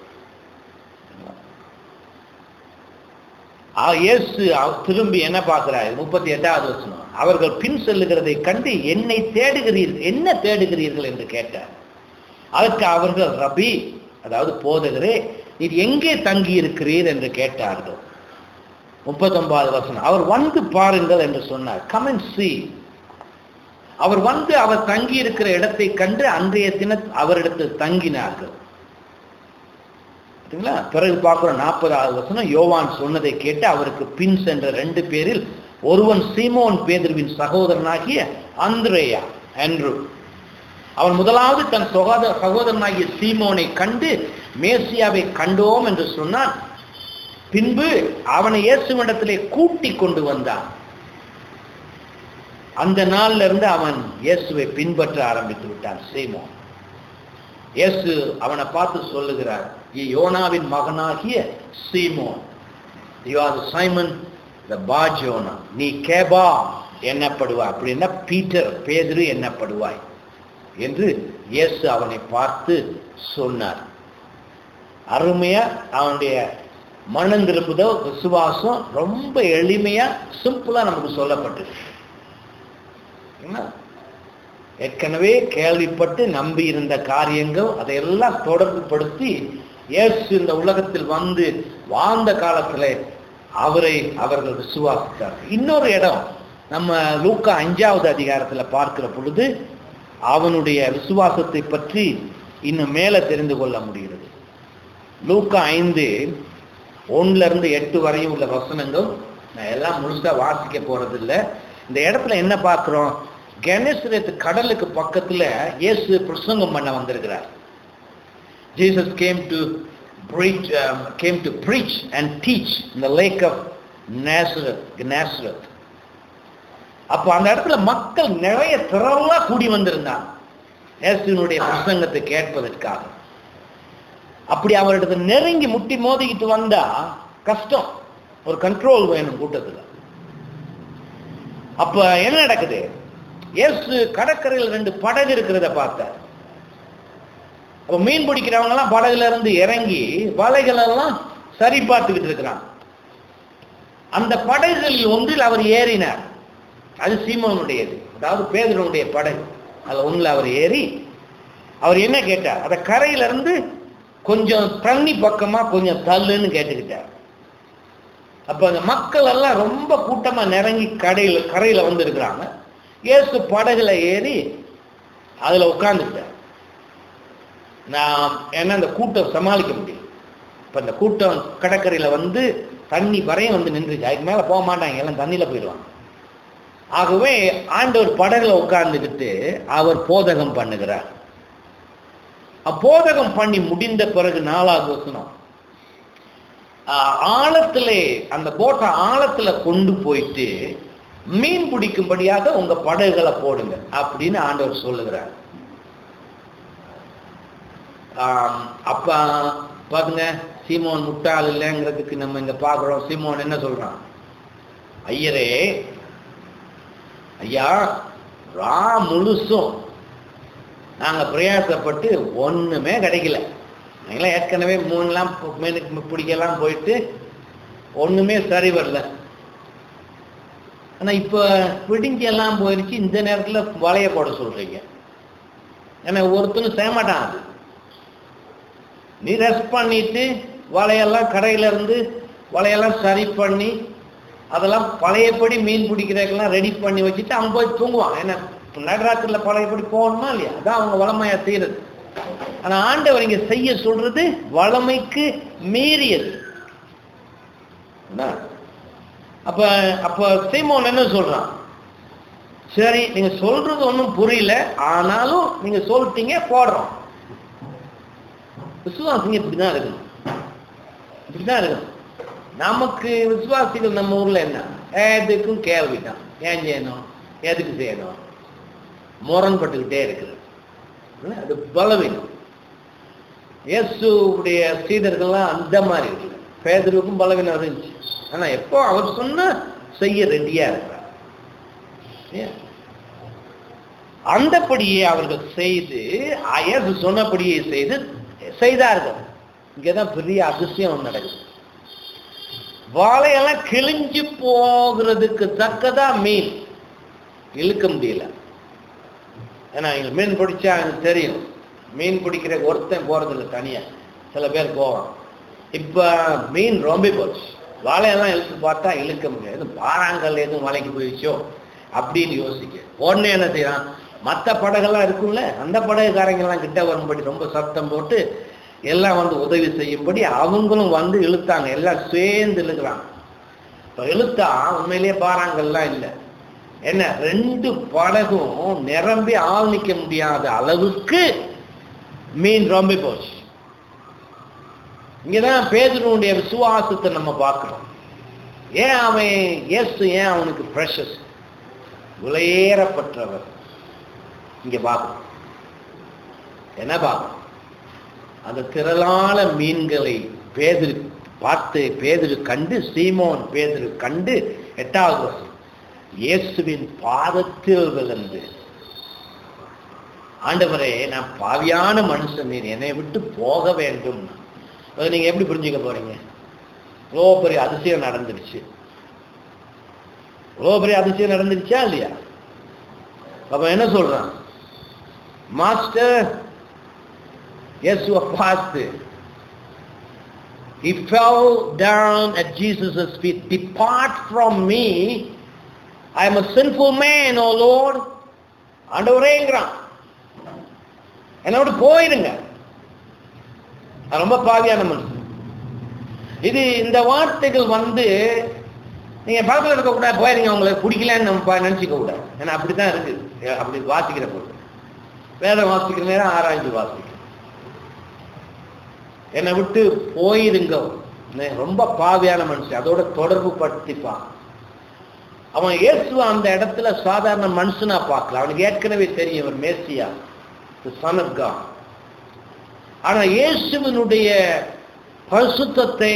ஆ, இயேசு அவ- திரும்பி என்ன பார்க்கிறார் முப்பத்தி எட்டாவது வசனம் அவர்கள் பின் செல்லுகிறதை கண்டு என்னை தேடுகிறீர்கள் என்ன தேடுகிறீர்கள் என்று கேட்டார் அதற்கு அவர்கள் ரபி அதாவது போதகரே நீர் எங்கே தங்கி இருக்கிறீர் என்று கேட்டார்கள் முப்பத்தொன்பதாவது வசனம் அவர் வந்து பாருங்கள் என்று சொன்னார் கமன் சி அவர் வந்து அவர் தங்கி இருக்கிற இடத்தை கண்டு அன்றைய தின அவரிடத்தில் தங்கினார்கள் சரிங்களா பிறகு பார்க்கிறோம் நாற்பதாவது வசனம் யோவான் சொன்னதை கேட்டு அவருக்கு பின் சென்ற ரெண்டு பேரில் ஒருவன் சீமோன் பேதுருவின் சகோதரனாகிய அந்திரேயா என்று அவன் முதலாவது தன் சகோதர சகோதரனாகிய சீமோனை கண்டு மேசியாவை கண்டோம் என்று சொன்னான் பின்பு அவனை இயேசுவிடத்திலே கூட்டி கொண்டு வந்தான் அந்த நாள்ல இருந்து அவன் இயேசுவை பின்பற்ற ஆரம்பித்து விட்டான் சீமோன் இயேசு அவனை பார்த்து சொல்லுகிறார் "நீ யோனாவின் மகனாகிய சீமோன் you are Simon the Barjona நீ கேபா எண்ணப்படுவாய் அப்படின்னா பீட்டர் பேதுரு எண்ணப்படுவாய் என்று இயேசு அவனை பார்த்து சொன்னார் அருமையா அவனுடைய மனம் திரும்புதோ விசுவாசம் ரொம்ப எளிமையா சிம்பிளா நமக்கு சொல்லப்பட்டிருக்கு என்ன ஏற்கனவே கேள்விப்பட்டு நம்பி இருந்த காரியங்கள் அதையெல்லாம் தொடர்பு படுத்தி இயேசு இந்த உலகத்தில் வந்து வாழ்ந்த காலத்துல அவரை அவர்கள் விசுவாசித்தார் இன்னொரு இடம் நம்ம லூக்கா அஞ்சாவது அதிகாரத்துல பார்க்கிற பொழுது அவனுடைய விசுவாசத்தை பற்றி இன்னும் மேல தெரிந்து கொள்ள முடிகிறது லூக்கா ஐந்து ஒண்ணுல இருந்து எட்டு வரையும் உள்ள வசனங்கள் நான் எல்லாம் முழுசா வாசிக்க போறதில்லை இந்த இடத்துல என்ன பார்க்கிறோம் கணேசரத்து கடலுக்கு பக்கத்துல இயேசு பிரசங்கம் பண்ண வந்திருக்கிறார் Jesus came to preach um, came to preach and teach in the lake of Nazareth Nazareth அப்போ அந்த இடத்துல மக்கள் நிறைய திரளா கூடி வந்திருந்தாங்க இயேசுவினுடைய பிரசங்கத்தை கேட்பதற்காக அப்படி அவரிடத்தை நெருங்கி முட்டி மோதிக்கிட்டு வந்தா கஷ்டம் ஒரு கண்ட்ரோல் வேணும் கூட்டத்துல அப்ப என்ன நடக்குது இயேசு கடற்கரையில் ரெண்டு படகு இருக்கிறத பார்த்தார் அப்ப மீன் பிடிக்கிறவங்க எல்லாம் படகுல இருந்து இறங்கி வலைகள் எல்லாம் சரி பார்த்துக்கிட்டு இருக்கிறாங்க அந்த படகுகளில் ஒன்றில் அவர் ஏறினார் அது சீமோனுடையது அதாவது பேதனுடைய படகு அதுல ஒண்ணுல அவர் ஏறி அவர் என்ன கேட்டார் அத கரையில இருந்து கொஞ்சம் தண்ணி பக்கமா கொஞ்சம் தள்ளுன்னு கேட்டுக்கிட்டார் அப்ப அந்த மக்கள் எல்லாம் ரொம்ப கூட்டமா நிறங்கி கடையில கரையில வந்து இருக்கிறாங்க இயேசு படகுல ஏறி அதுல உட்கார்ந்துட்டார் நான் ஏன்னா அந்த கூட்டம் சமாளிக்க முடியும் இப்ப இந்த கூட்டம் கடற்கரையில வந்து தண்ணி வரையும் வந்து நின்றுச்சு அதுக்கு மேல போக மாட்டாங்க எல்லாம் தண்ணியில போயிடுவாங்க ஆகவே ஆண்டவர் படகுல உட்கார்ந்துக்கிட்டு அவர் போதகம் பண்ணுகிறார் அப்போதகம் பண்ணி முடிந்த பிறகு நாலாவது வசனம் ஆஹ், ஆழத்திலே அந்த போட்டை ஆழத்துல கொண்டு போயிட்டு மீன் பிடிக்கும்படியாக உங்க படகுகளை போடுங்க அப்படின்னு ஆண்டவர் சொல்லுகிறார் ஆம், அப்ப பாருங்க சீமோன் முட்டாள் இல்லைங்கிறதுக்கு நம்ம இங்க பாக்குறோம் சீமோன் என்ன சொல்றான் ஐயரே ஐயா ரா முழுசும் நாங்க பிரயாசப்பட்டு ஒண்ணுமே கிடைக்கல நாங்களாம் ஏற்கனவே மூணுலாம் பு- மீனுக்கு பிடிக்கலாம் போயிட்டு ஒண்ணுமே சரி வரல ஆனா இப்ப பிடிங்கி எல்லாம் போயிருச்சு இந்த நேரத்துல வலைய போட சொல்றீங்க ஏன்னா ஒருத்தனும் செய்ய மாட்டான் அது நீ ரெஸ்ட் பண்ணிட்டு வலையெல்லாம் கரையில இருந்து வலையெல்லாம் சரி பண்ணி அதெல்லாம் பழையபடி மீன் பிடிக்கிறதுக்கெல்லாம் ரெடி பண்ணி வச்சுட்டு அவன் போய் தூங்குவான் ஏன்னா நடுராத்திரில பழையபடி போகணுமா இல்லையா அதான் அவங்க வளமையா செய்யறது ஆனா ஆண்டவர் இங்க செய்ய சொல்றது வளமைக்கு மீறியது என்ன? அப்ப அப்ப சீமோன் என்ன சொல்றான் சரி நீங்க சொல்றது ஒண்ணும் புரியல ஆனாலும் நீங்க சொல்லிட்டீங்க போடுறோம் விசுவாசிங்க இப்படிதான் இருக்கணும் இப்படிதான் இருக்கணும் நமக்கு விசுவாசிகள் நம்ம ஊர்ல என்ன எதுக்கும் கேள்வி தான் ஏன் செய்யணும் எதுக்கு செய்யணும் முரண்பட்டுக்கிட்டே இருக்குது இல்ல? அது பலவீனம் இயேசுடைய சீடர்கள்லாம் அந்த மாதிரி இருக்கு பேதருக்கும் பலவீனம் இருந்துச்சு ஆனா எப்போ அவர் சொன்னா செய்ய ரெடியா இருக்கிறார் ஏன்? அந்தபடியே அவர்கள் செய்து இயேசு சொன்னபடியே செய்து செய்தார்கள் இங்கதான் பெரிய அதிசயம் நடக்குது வாழையெல்லாம் கிழிஞ்சு போகிறதுக்கு தக்கதா மீன் இழுக்க முடியல ஏன்னா இங்க மீன் பிடிச்சா எனக்கு தெரியும் மீன் பிடிக்கிற ஒருத்தன் போறதில்ல தனியா சில பேர் போவான் இப்ப மீன் ரொம்ப போச்சு வாழையெல்லாம் இழுத்து பார்த்தா இழுக்க முடியாது பாறாங்கல் எதுவும் வலைக்கு போயிடுச்சோ அப்படின்னு யோசிக்க உடனே என்ன செய்யறான் மற்ற படகெல்லாம் இருக்கும்ல அந்த படகுக்காரங்கெல்லாம் கிட்ட வரும்படி ரொம்ப சத்தம் போட்டு எல்லாம் வந்து உதவி செய்யும்படி அவங்களும் வந்து இழுத்தாங்க எல்லாம் சேர்ந்து இழுக்கிறாங்க இப்ப இழுத்தா உண்மையிலேயே பாறாங்கல்லாம் இல்லை என்ன ரெண்டு படகும் நிரம்பி ஆள் நிக்க முடியாத அளவுக்கு மீன் ரொம்ப போச்சு இங்கதான் பேதனுடைய விசுவாசத்தை நம்ம பார்க்கிறோம் ஏன் அவன் இயேசு ஏன் அவனுக்கு ப்ரெஷஸ் விலையேறப்பட்டவர் இங்க பார்க்கணும் என்ன பார்க்கணும் அந்த திரளான மீன்களை பேதிரு பார்த்து பேதிரு கண்டு சீமோன் பேதிரு கண்டு எட்டாவது வருஷம் இயேசுவின் பாதத்தில் விழுந்து ஆண்டவரே நான் பாவியான மனுஷன் நீர் என்னை விட்டு போக வேண்டும் அதை நீங்க எப்படி புரிஞ்சுக்க போறீங்க இவ்வளோ பெரிய அதிசயம் நடந்துடுச்சு இவ்வளோ பெரிய அதிசயம் நடந்துடுச்சா இல்லையா அப்ப என்ன சொல்றான் மாஸ்டர் இயேசுவை பார்த்து He fell down at Jesus' feet. Depart from me. I am a sinful man, O Lord. ஆண்டவரேங்கிறான் என்னோட போயிருங்க நான் ரொம்ப பாவியான மனுஷன் இது இந்த வார்த்தைகள் வந்து நீங்க பக்கத்தில் இருக்க கூடாது போயிருங்க உங்களுக்கு பிடிக்கலன்னு நம்ம பா- நினைச்சுக்க கூடாது ஏன்னா அப்படித்தான் இருக்கு ஏ, அப்படி வாசிக்கிற பொழுது வேதம் வாசிக்கிற நேரம் ஆராய்ச்சி வாசிக்க என்னை விட்டு போயிருங்க நான் ரொம்ப பாவியான மனுஷன் அதோட தொடர்பு படுத்திப்பான் அவன் இயேசுவை அந்த இடத்துல சாதாரண மனுஷனா பார்க்கல அவனுக்கு ஏற்கனவே தெரியும் இவர் மேசியா சன் ஆஃப் காட் ஆனா இயேசுவினுடைய பரிசுத்தத்தை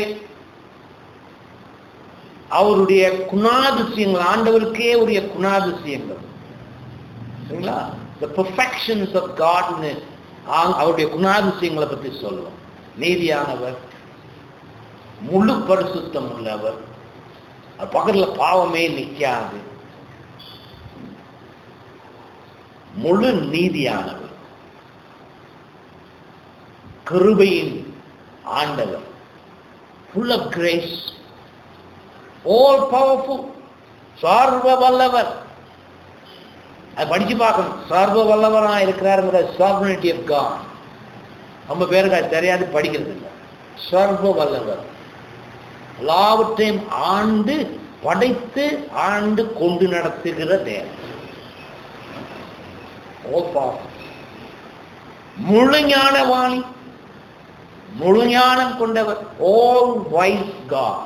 அவருடைய குணாதிசயங்கள் ஆண்டவருக்கே உரிய குணாதிசயங்கள் சரிங்களா the perfections of God னு ஆ- அவருடைய குணாதிசயங்களை பத்தி சொல்லுவோம் நீதியானவர் முழு பரிசுத்தம் உள்ளவர் அது பக்கத்துல பாவமே நிக்காது முழு நீதியானவர் கிருபையின் ஆண்டவர் full of grace all powerful சர்வ வல்லவர் அது படிச்சு பார்க்கணும் சர்வ வல்லவரா இருக்கிறாருங்கிற சார்பனிட்டி ஆஃப் காட் ரொம்ப பேருக்கு அது தெரியாது படிக்கிறது இல்லை சர்வ வல்லவர் எல்லாவற்றையும் ஆண்டு படைத்து ஆண்டு கொண்டு நடத்துகிற தேவன் All powerful. முழு ஞானவாணி முழு ஞானம் கொண்டவர் all wise God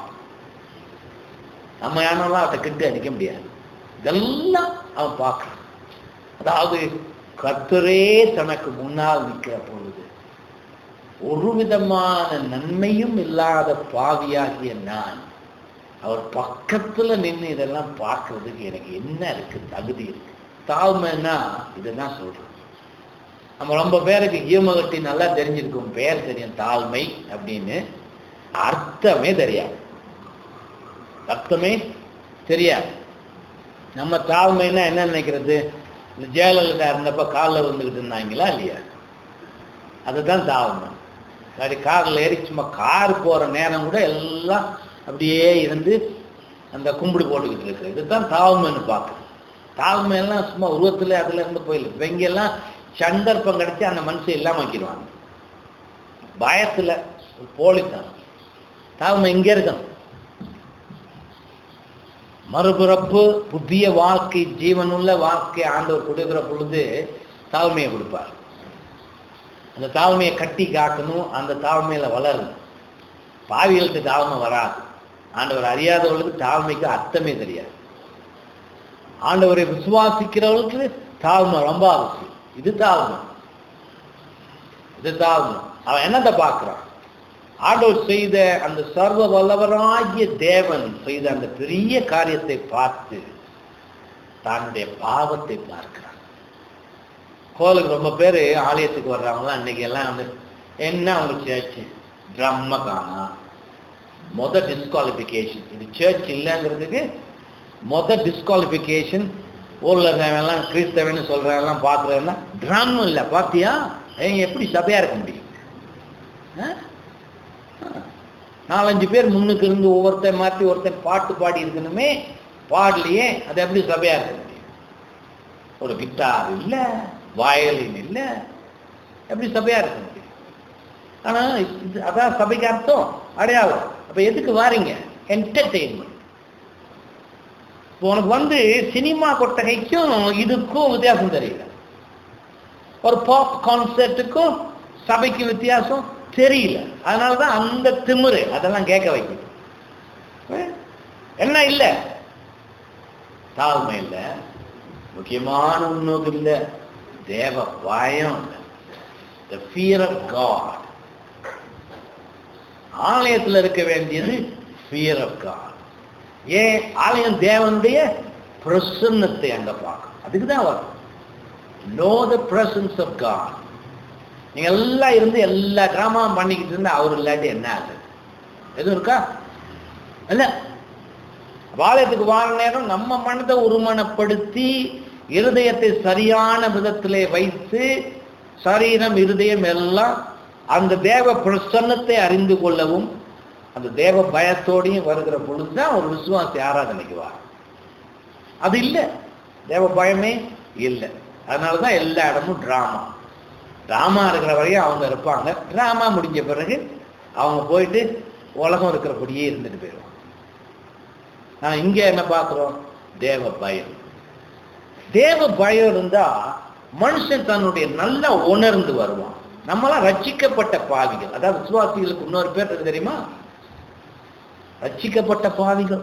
நம்ம ஞானம்லாம் அவத்தை கிட்ட அடிக்க முடியாது இதெல்லாம் அவன் பார்க்கறான் அதாவது கர்த்தரே தனக்கு முன்னால் நிற்கிற பொழுது ஒரு விதமான நன்மையும் இல்லாத பாவியாகிய நான் அவர் பக்கத்துல நின்று இதெல்லாம் பார்க்கறதுக்கு எனக்கு என்ன இருக்கு தகுதி இருக்கு தாழ்மைன்னா இதுதான் சொல்றேன் நம்ம ரொம்ப பேருக்கு ஈமகட்டி நல்லா தெரிஞ்சிருக்கும் பேர் தெரியும் தாழ்மை அப்படின்னு அர்த்தமே தெரியாது அர்த்தமே தெரியாது நம்ம தாழ்மைன்னா என்ன நினைக்கிறது இந்த ஜெயலலிதா இருந்தப்ப காலில் வந்துக்கிட்டு இருந்தாங்களா இல்லையா அதுதான் தாழ்மை சரி காரில் ஏறி சும்மா கார் போகிற நேரம் கூட எல்லாம் அப்படியே இருந்து அந்த கும்பிடு போட்டுக்கிட்டு இருக்கு இதுதான் தாழ்மைன்னு பார்க்குறேன் தாழ்மையெல்லாம் சும்மா உருவத்தில் அதுல இருந்து போயிடல இப்போ இங்கெல்லாம் சந்தர்ப்பம் கிடைச்சி அந்த மனுஷன் இல்லாமல் வைக்கிடுவாங்க பயத்தில் போலித்தான் தாழ்மை இங்கே இருக்கணும் மறுபிறப்பு புதிய வாழ்க்கை ஜீவனுள்ள வாழ்க்கை ஆண்டவர் கொடுக்கிற பொழுது தாழ்மையை கொடுப்பார் அந்த தாழ்மையை கட்டி காக்கணும் அந்த தாழ்மையில வளரணும் பாவிகளுக்கு தாழ்மை வராது ஆண்டவர் அறியாதவர்களுக்கு தாழ்மைக்கு அர்த்தமே தெரியாது ஆண்டவரை விசுவாசிக்கிறவர்களுக்கு தாழ்மை ரொம்ப அவசியம் இது தாழ்மை இது தாழ்மை அவன் என்னத்தை பார்க்கிறான் ஆண்டவர் செய்த அந்த சர்வ வல்லவராகிய தேவன் செய்த அந்த பெரிய காரியத்தை பார்த்து தன்னுடைய பாவத்தை பார்க்கிறான் கோலுக்கு ரொம்ப பேர் ஆலயத்துக்கு வர்றவங்களாம் அன்னைக்கு எல்லாம் வந்து என்ன அவங்க சேர்ச்சு ட்ரம்ம காணா மொத டிஸ்குவாலிஃபிகேஷன் இது சர்ச் இல்லைங்கிறதுக்கு மொத டிஸ்குவாலிஃபிகேஷன் ஊரில் இருக்கிறவங்கெல்லாம் கிறிஸ்தவன்னு சொல்கிறவங்கலாம் பார்க்குறவங்க ட்ரம் இல்லை பார்த்தியா ஏன் எப்படி சபையாக இருக்க முடியும் ஆ? நாலஞ்சு பேர் முன்னுக்கு இருந்து ஒவ்வொருத்தன் மாற்றி ஒருத்தன் பாட்டு பாடி இருக்கணுமே பாடலையே அது எப்படி சபையா இருக்க முடியும் ஒரு கிட்டார் இல்லை வயலின் இல்லை எப்படி சபையா இருக்க முடியும் ஆனா இது அதான் சபைக்கு அர்த்தம் அடையாளம் அப்ப எதுக்கு வாரீங்க என்டர்டெயின்மெண்ட் இப்போ உனக்கு வந்து சினிமா கொட்டகைக்கும் இதுக்கும் வித்தியாசம் தெரியல ஒரு பாப் கான்சர்ட்டுக்கும் சபைக்கும் வித்தியாசம் தெரியல அதனால தான் அந்த திமிரு அதெல்லாம் கேட்க வைக்குது அஹ் என்ன இல்லை தாழ்மை இல்லை முக்கியமான உன்னோக்கு இல்லை தேவ பயம் இல்லை த ஃபியர் ஆஃப் காட் ஆலயத்தில் இருக்க வேண்டியது ஃபியர் ஆஃப் காட் ஏன் ஆலயம் தேவனுடைய பிரசன்னத்தை அங்க பார்க்கும் அதுக்கு தான் வரும் know the presence of God நீங்க எல்லாம் இருந்து எல்லா டிராமாவும் பண்ணிக்கிட்டு இருந்தா அவர் இல்லாட்டி என்ன ஆகுது எதுவும் இருக்கா இல்ல வாலயத்துக்கு வார நேரம் நம்ம மனதை ஒருமனப்படுத்தி இருதயத்தை சரியான விதத்திலே வைத்து சரீரம் இருதயம் எல்லாம் அந்த தேவ பிரசன்னத்தை அறிந்து கொள்ளவும் அந்த தேவ பயத்தோடையும் வருகிற பொழுதுதான் ஒரு விசுவாசி ஆராதனைக்கு வா அது இல்லை தேவ பயமே இல்லை அதனால தான் எல்லா இடமும் டிராமா டிராமா இருக்கிற வரையும் அவங்க இருப்பாங்க டிராமா முடிஞ்ச பிறகு அவங்க போயிட்டு உலகம் இருக்கிறபடியே இருந்துட்டு போயிடுவாங்க நான் இங்க என்ன பார்க்குறோம் தேவ பயம் தேவ பயம் இருந்தா மனுஷன் தன்னுடைய நல்லா உணர்ந்து வருவான் நம்மளாம் ரட்சிக்கப்பட்ட பாவிகள் அதாவது விசுவாசிகளுக்கு இன்னொரு பேர் இருக்கு தெரியுமா ரட்சிக்கப்பட்ட பாவிகள்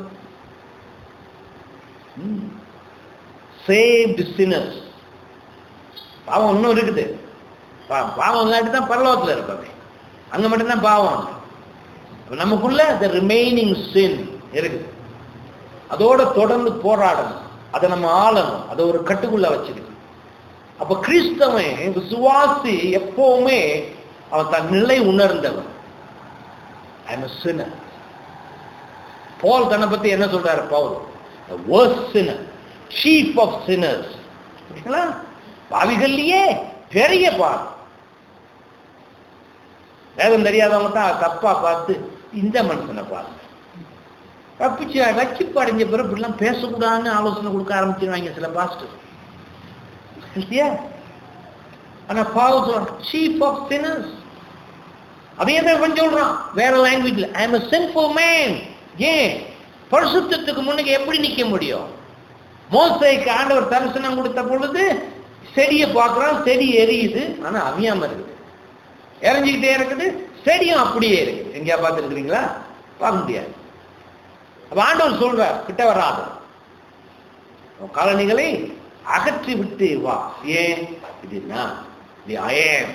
சேவ்டு சினர்ஸ் பாவம் இன்னும் இருக்குது பா- பாவம் இல்லாட்டி தான் பரலோகத்தில் இருப்பாங்க அங்க மட்டும்தான் பாவம் அப்ப நமக்குள்ள the ரிமைனிங் sin இருக்குது அதோட தொடர்ந்து போராடணும் அதை நம்ம ஆளணும் அதை ஒரு கட்டுக்குள்ள வச்சுக்கணும் அப்ப கிறிஸ்தவன் விசுவாசி எப்பவுமே அவன் தன் நிலை உணர்ந்தவன் ஐ எம் sinner பால் தன்னை பத்தி என்ன சொல்றாரு Pavul the worst sinner chief of sinners சரிங்களா பாவிகள்லயே பெரிய பாவம் வேதம் தெரியாதவங்க தான் தப்பா பார்த்து இந்த மனுஷனை பாருங்க தப்பிச்சு ரட்சிப்பு அடைஞ்ச பிறகு இப்படிலாம் பேசக்கூடாதுன்னு ஆலோசனை கொடுக்க ஆரம்பிச்சிருவாங்க சில பாஸ்டர் இல்லையா ஆனா பாவம் சொல்றான் சீஃப் ஆஃப் சினர்ஸ் அதே தான் இவன் சொல்றான் வேற லாங்குவேஜ்ல I am a sinful man ஏன் பரிசுத்தத்துக்கு முன்னுக்கு எப்படி நிக்க முடியும் மோசைக்கு ஆண்டவர் தரிசனம் கொடுத்த பொழுது செடியை பார்க்கறான் செடி எரியுது ஆனா அவியாம இருக்குது எரிஞ்சுக்கிட்டே இருக்குது செடியும் அப்படியே இருக்குது எங்கேயா பார்த்துருக்கிறீங்களா பார்க்க முடியாது அப்ப ஆண்டவர் சொல்றார் கிட்ட வராது உன் காலணிகளை அகற்றி விட்டு வா ஏன் இது நான் நீ அயன்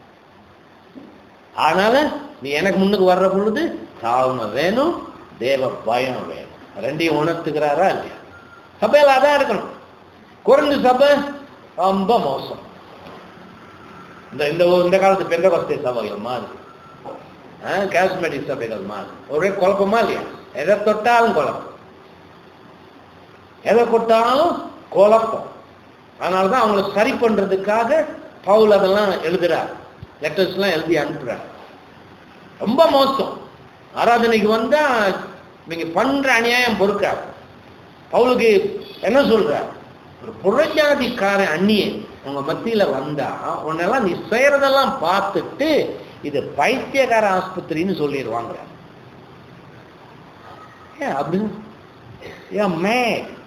ஆனால நீ எனக்கு முன்னுக்கு வர்ற பொழுது தாழ்மை வேணும் தேவ பயம் வேணும் ரெண்டையும் உணர்த்துக்கிறாரா இல்லையா சபையில் அதான் இருக்கணும் குறைஞ்ச சபை ரொம்ப மோசம் இந்த இந்த இந்த காலத்து பெந்த கஸ்தே சபைகள் மாதிரி கேஸ்மெட்டிக் சபைகள் மாதிரி ஒரே குழப்பமா இல்லையா எதை தொட்டாலும் குழப்பம் எதை கொட்டாலும் குழப்பம் அதனால தான் அவங்களை சரி பண்றதுக்காக பவுல் அதெல்லாம் எழுதுறார் லெட்டர்ஸ்லாம் எழுதி அனுப்புறார் ரொம்ப மோசம் ஆராதனைக்கு வந்தா நீங்க பண்ற அநியாயம் பொறுக்காது பவுலுக்கு என்ன சொல்றார் ஒரு புறஜாதிக்காரன் அந்நியன் உங்க மத்தியில வந்தா உன்னெல்லாம் நீ செய்யறதெல்லாம் பார்த்துட்டு இது பைத்தியக்கார ஆஸ்பத்திரின்னு சொல்லிடுவாங்க ஏன் அப்படின்னு ஏன் மே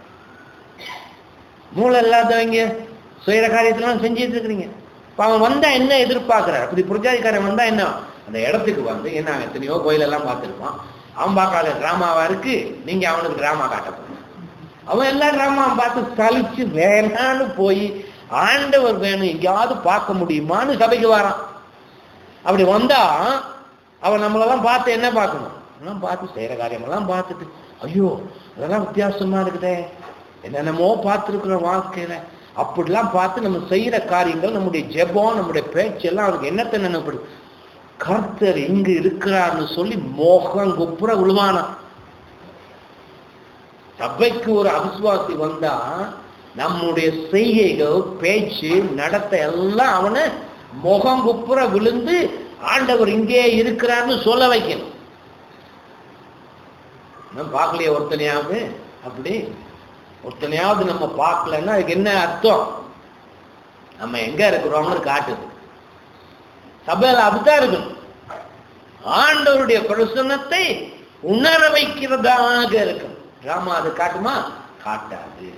மூளை இல்லாதவங்க செய்யற காரியத்தெல்லாம் செஞ்சுட்டு இருக்கிறீங்க இப்ப அவன் வந்தா என்ன எதிர்பார்க்கிறார் அப்படி புரஜாதிக்காரன் வந்தா என்ன அந்த இடத்துக்கு வந்து என்ன அவன் எத்தனையோ கோயிலெல்லாம் பார்த்துருப்பான் அவன் பார்க்காத டிராமாவா இருக்கு நீங்க அவனுக்கு டிராமா காட்ட போறீங்க அவன் எல்லா டிராமாவும் பார்த்து சலிச்சு வேணான்னு போய் ஆண்டவர் வேணும் எங்கேயாவது பார்க்க முடியுமான்னு சபைக்கு வரான் அப்படி வந்தா அவன் நம்மளெல்லாம் பார்த்து என்ன பார்க்கணும் எல்லாம் பார்த்து செய்யற காரியமெல்லாம் பார்த்துட்டு ஐயோ அதெல்லாம் வித்தியாசமா இருக்குதே என்னென்னமோ பார்த்துருக்குற வாழ்க்கையில அப்படிலாம் பார்த்து நம்ம செய்யற காரியங்கள் நம்முடைய ஜெபம் நம்முடைய பேச்செல்லாம் அவருக்கு என்னத்தை நினைப்படுது கர்த்தர் இங்கு இருக்கிறார்னு சொல்லி மோகம் குப்புற விழுவானான் சபைக்கு ஒரு அவிசுவாசி வந்தா நம்முடைய செய்கைகள் பேச்சு நடத்தை எல்லாம் அவனை முகம் குப்புற விழுந்து ஆண்டவர் இங்கே இருக்கிறார்னு சொல்ல வைக்கணும் நம்ம பார்க்கலையே ஒருத்தனையாவது அப்படி ஒருத்தனையாவது நம்ம பார்க்கலன்னா அதுக்கு என்ன அர்த்தம் நம்ம எங்க இருக்கிறோம்னு காட்டுது சபையில் அப்படித்தான் இருக்கணும் ஆண்டவருடைய பிரசன்னத்தை உணர வைக்கிறதாக இருக்கும் டிராமா அது காட்டுமா காட்டாது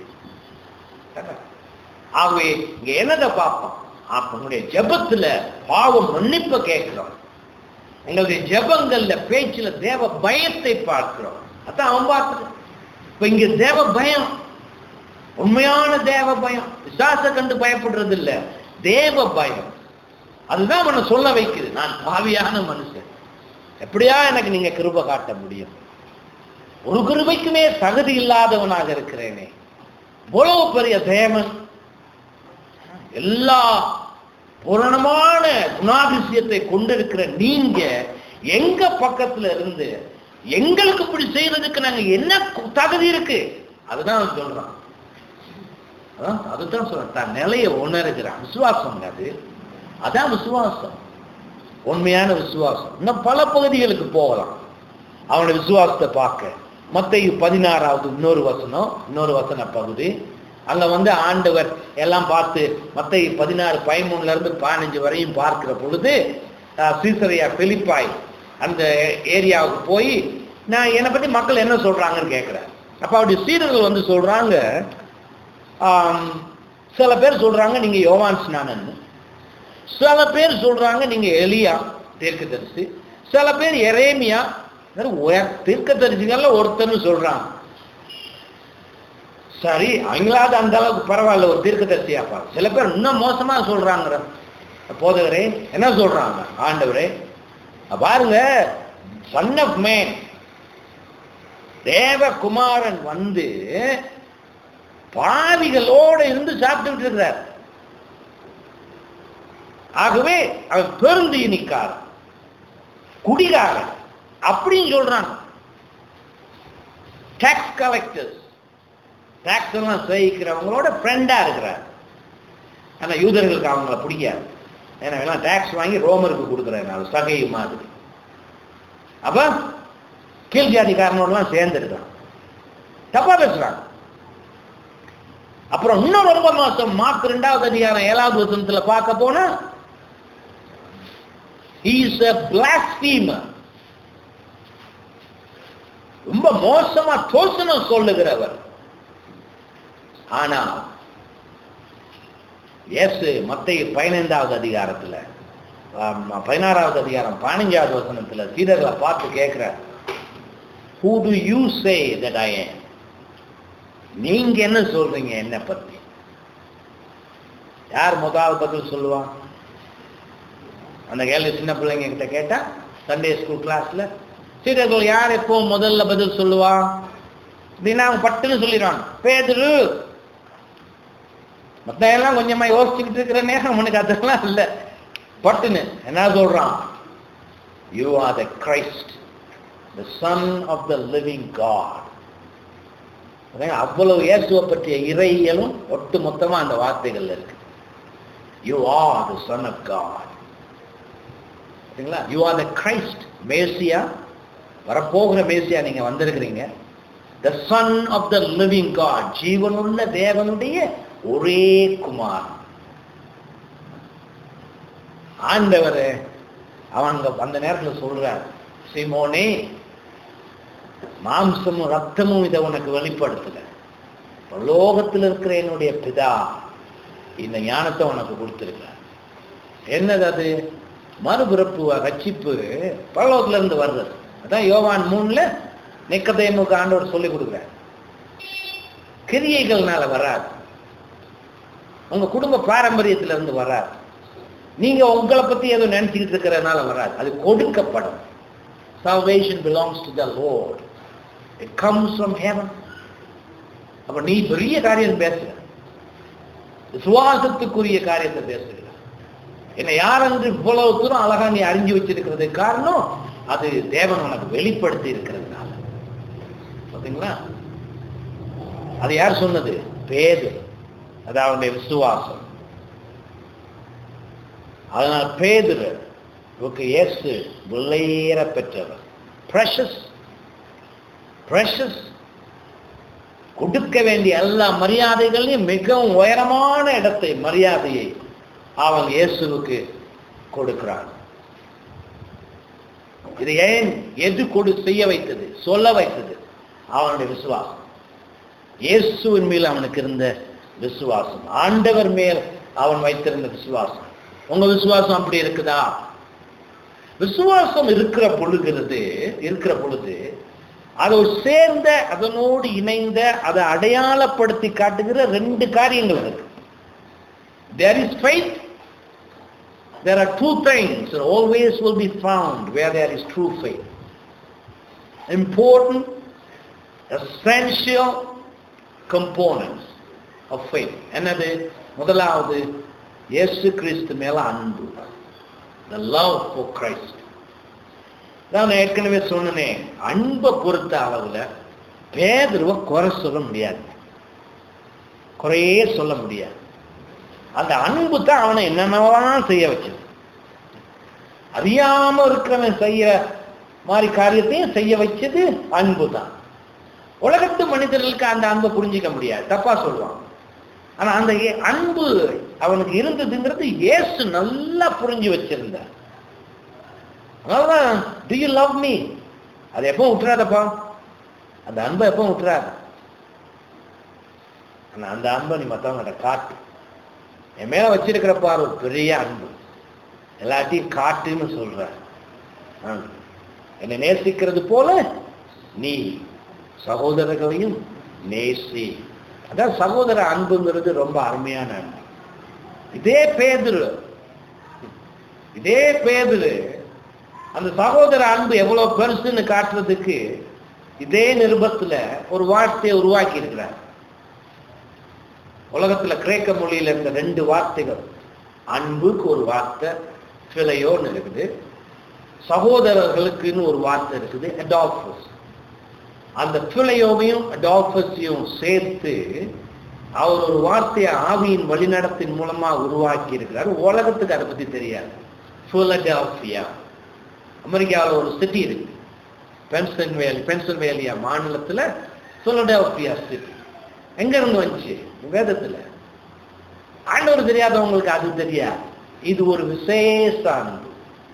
ஆகவே இங்க என்னதை பார்ப்போம் அப்பனுடைய ஜெபத்துல பாவம் மன்னிப்ப கேட்கிறோம் எங்களுடைய ஜெபங்கள்ல பேச்சுல தேவ பயத்தை பார்க்கிறோம் அதான் அவன் பார்த்துட்டு இப்ப இங்க தேவ பயம் உண்மையான தேவ பயம் விசாச கண்டு பயப்படுறது இல்ல தேவ பயம் அதுதான் அவனை சொல்ல வைக்குது நான் பாவியான மனுஷன் எப்படியா எனக்கு நீங்க கிருப காட்ட முடியும் ஒரு கிருபைக்குமே தகுதி இல்லாதவனாக இருக்கிறேனே இவ்வளவு பெரிய தேவன் எல்லா பூரணமான குணாதிசயத்தை கொண்டிருக்கிற நீங்க எங்க பக்கத்துல இருந்து எங்களுக்கு இப்படி செய்யறதுக்கு நாங்க என்ன தகுதி இருக்கு அதுதான் அவன் சொல்றான் அதான் அதுதான் சொல்றான் தான் நிலையை உணர்கிறான் விசுவாசம் அது அதான் விசுவாசம் உண்மையான விசுவாசம் இன்னும் பல பகுதிகளுக்கு போகலாம் அவனுடைய விசுவாசத்தை பார்க்க மத்திய பதினாறாவது இன்னொரு வசனம் இன்னொரு வசன பகுதி அங்க வந்து ஆண்டவர் எல்லாம் பார்த்து மத்திய பதினாறு பதிமூணுல இருந்து பதினஞ்சு வரையும் பார்க்கிற பொழுது சீசரையா பிலிப்பாய் அந்த ஏரியாவுக்கு போய் நான் என்னை பத்தி மக்கள் என்ன சொல்றாங்கன்னு கேட்கிறேன் அப்ப அவருடைய சீடர்கள் வந்து சொல்றாங்க சில பேர் சொல்றாங்க நீங்க யோவான் ஸ்நானன்னு சில பேர் சொல்றாங்க நீங்க எலியா தீர்க்கதரிசி சில பேர் எரேமியா தீர்க்கதரிசிகள்ல ஒருத்தன்னு சொல்றாங்க சரி அவங்களாவது அந்த அளவுக்கு பரவாயில்ல ஒரு தீர்க்கதரிசியா பாரு சில பேர் இன்னும் மோசமா சொல்றாங்க போதகரே என்ன சொல்றாங்க ஆண்டவரே பாருங்க சன் ஆஃப் மேன் தேவகுமாரன் வந்து பாவிகளோட இருந்து சாப்பிட்டுட்டு இருக்கிறார் ஆகவே அவன் பெருந்தீனிக்காரன் குடிகாரன் அப்படின்னு சொல்றான் டாக்ஸ் கலெக்டர்ஸ் டாக்ஸ் எல்லாம் சேவிக்கிறவங்களோட ஃப்ரெண்டா இருக்கிறார் ஆனா யூதர்களுக்கு அவங்கள பிடிக்காது ஏன்னா எல்லாம் டாக்ஸ் வாங்கி ரோமருக்கு கொடுக்குறேன் சகை மாதிரி அப்ப கீழ் ஜாதிக்காரனோடலாம் சேர்ந்துருக்கான் தப்பா பேசுறான் அப்புறம் இன்னும் ரொம்ப மாசம் மார்க் ரெண்டாவது அதிகாரம் ஏழாவது வசனத்துல பார்க்க போனா he is a blasphemer ரொம்ப மோசமா தோசனம் சொல்லுகிறவர் ஆனா இயேசு மத்திய பதினைந்தாவது அதிகாரத்துல ஆமா, பதினாறாவது அதிகாரம் பதினஞ்சாவது வசனத்துல சீடர்களை பார்த்து கேட்கிறார் who do you say that I am நீங்க என்ன சொல்றீங்க என்ன பத்தி யார் முதல் பதில் சொல்லுவான் அந்த கேள்வி சின்ன பிள்ளைங்க கிட்ட கேட்டா சண்டே ஸ்கூல் கிளாஸ்ல சீடர்கள் யார் எப்போ முதல்ல பதில் சொல்லுவா அப்படின்னா அவங்க பட்டுன்னு சொல்லிடுவாங்க பேதுரு மத்த எல்லாம் கொஞ்சமா யோசிச்சுக்கிட்டு இருக்கிற நேரம் உனக்கு அதெல்லாம் இல்ல பட்டுன்னு என்ன சொல்றான் you are the Christ the son of the living God அவ்வளவு இயேசுவை பற்றிய இறையியலும் ஒட்டு மொத்தமா அந்த வார்த்தைகள்ல இருக்கு you are the son of God சரிங்களா யூ ஆர் த கிரைஸ்ட் மேசியா வரப்போகிற மேசியா நீங்க வந்திருக்கிறீங்க the son of the living God ஜீவனுள்ள தேவனுடைய ஒரே குமார் ஆண்டவர் அவங்க அந்த நேரத்துல சொல்றார் சிமோனே மாம்சமும் ரத்தமும் இதை உனக்கு வெளிப்படுத்தல லோகத்தில் இருக்கிற என்னுடைய பிதா இந்த ஞானத்தை உனக்கு கொடுத்திருக்கிறார் என்னது அது மறுபிறப்பு ரட்சிப்பு பரலோகத்துல இருந்து வருது அதான் யோவான் மூணுல நிக்கதேமுக்கு ஆண்டவர் சொல்லி கொடுக்குறார் கிரியைகள்னால வராது உங்க குடும்ப பாரம்பரியத்துல இருந்து வராது நீங்க உங்களை பத்தி ஏதோ நினைச்சுக்கிட்டு இருக்கிறதுனால வராது அது கொடுக்கப்படும் salvation belongs to the lord it comes from heaven அப்ப நீ பெரிய காரியம் பேசுற விசுவாசத்துக்குரிய காரியத்தை பேசுகிற என்னை யார் என்று இவ்வளவு தூரம் அழகா நீ அறிஞ்சு வச்சிருக்கிறது காரணம் அது தேவன் உனக்கு வெளிப்படுத்தி இருக்கிறதுனால பாத்தீங்களா அது யார் சொன்னது பேது அது அவனுடைய விசுவாசம் அதனால் பேதுரு இவருக்கு இயேசு விலையேற பெற்றவர் precious precious கொடுக்க வேண்டிய எல்லா மரியாதைகளையும் மிகவும் உயரமான இடத்தை மரியாதையை அவன் இயேசுவுக்கு கொடுக்கிறான் இது ஏன் எது கொடு செய்ய வைத்தது சொல்ல வைத்தது அவனுடைய விசுவாசம் இயேசுவின் மேல் அவனுக்கு இருந்த விசுவாசம் ஆண்டவர் மேல் அவன் வைத்திருந்த விசுவாசம் உங்க விசுவாசம் அப்படி இருக்குதா விசுவாசம் இருக்கிற பொழுகிறது இருக்கிற பொழுது அதை சேர்ந்த அதனோடு இணைந்த அதை அடையாளப்படுத்தி காட்டுகிற ரெண்டு காரியங்கள் இருக்கு there is faith there are two things that always will be found where there is true faith important essential components of faith என்னது முதலாவது இயேசு கிறிஸ்து மேல அன்பு the love for Christ நான் ஏற்கனவே சொன்னேன் அன்பை பொறுத்த அளவுல பேதருவ குறை சொல்ல முடியாது குறையே சொல்ல முடியாது அந்த அன்பு தான் அவனை என்னென்னலாம் செய்ய வச்சது அறியாம இருக்கிறவன் செய்ய மாதிரி காரியத்தையும் செய்ய வச்சது அன்பு தான் உலகத்து மனிதர்களுக்கு அந்த அன்பை புரிஞ்சிக்க முடியாது தப்பா சொல்லுவான் ஆனா அந்த ஏ- அன்பு அவனுக்கு இருந்ததுங்கிறது இயேசு நல்லா புரிஞ்சு வச்சிருந்தார் அதனாலதான் டு யூ லவ் மீ அது எப்போ விட்டுறாதப்பா அந்த அன்பை எப்போ விட்டுறாத ஆனா அந்த அன்பை நீ மற்றவங்கிட்ட காட்டு என் மேல வச்சிருக்கிற பாரு ஒரு பெரிய அன்பு எல்லாத்தையும் காட்டுன்னு சொல்ற ஆ. என்னை நேசிக்கிறது போல நீ சகோதரர்களையும் நேசி அதான் சகோதர அன்புங்கிறது ரொம்ப அருமையான அன்பு இதே பேதுரு இதே பேதுரு அந்த சகோதர அன்பு எவ்வளவு பெருசுன்னு காட்டுறதுக்கு இதே நிருபத்துல ஒரு வார்த்தையை உருவாக்கி இருக்கிறார் உலகத்துல கிரேக்க மொழியில இருந்த ரெண்டு வார்த்தைகள் அன்புக்கு ஒரு வார்த்தை பிழையோன்னு இருக்குது சகோதரர்களுக்குன்னு ஒரு வார்த்தை இருக்குது அடால்பஸ் அந்த பிழையோவையும் அடால்பஸையும் சேர்த்து அவர் ஒரு வார்த்தையை ஆவியின் வழிநடத்தின் மூலமா உருவாக்கி இருக்கிறார் உலகத்துக்கு அதை பத்தி தெரியாது பிலடெல்பியா அமெரிக்காவில் ஒரு சிட்டி இருக்கு பென்சன்வேலி பென்சன்வேலியா மாநிலத்துல பிலடெல்பியா சிட்டி எங்க இருந்து வந்துச்சு வேதத்துல ஆண்டவர் தெரியாதவங்களுக்கு அது தெரியாது இது ஒரு விசேஷ அன்பு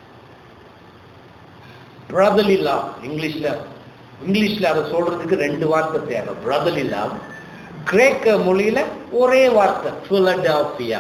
பிரதலி லவ் இங்கிலீஷ்ல இங்கிலீஷ்ல அதை சொல்றதுக்கு ரெண்டு வார்த்தை தேவை பிரதலி லவ் கிரேக்க மொழியில ஒரே வார்த்தை பிலடாபியா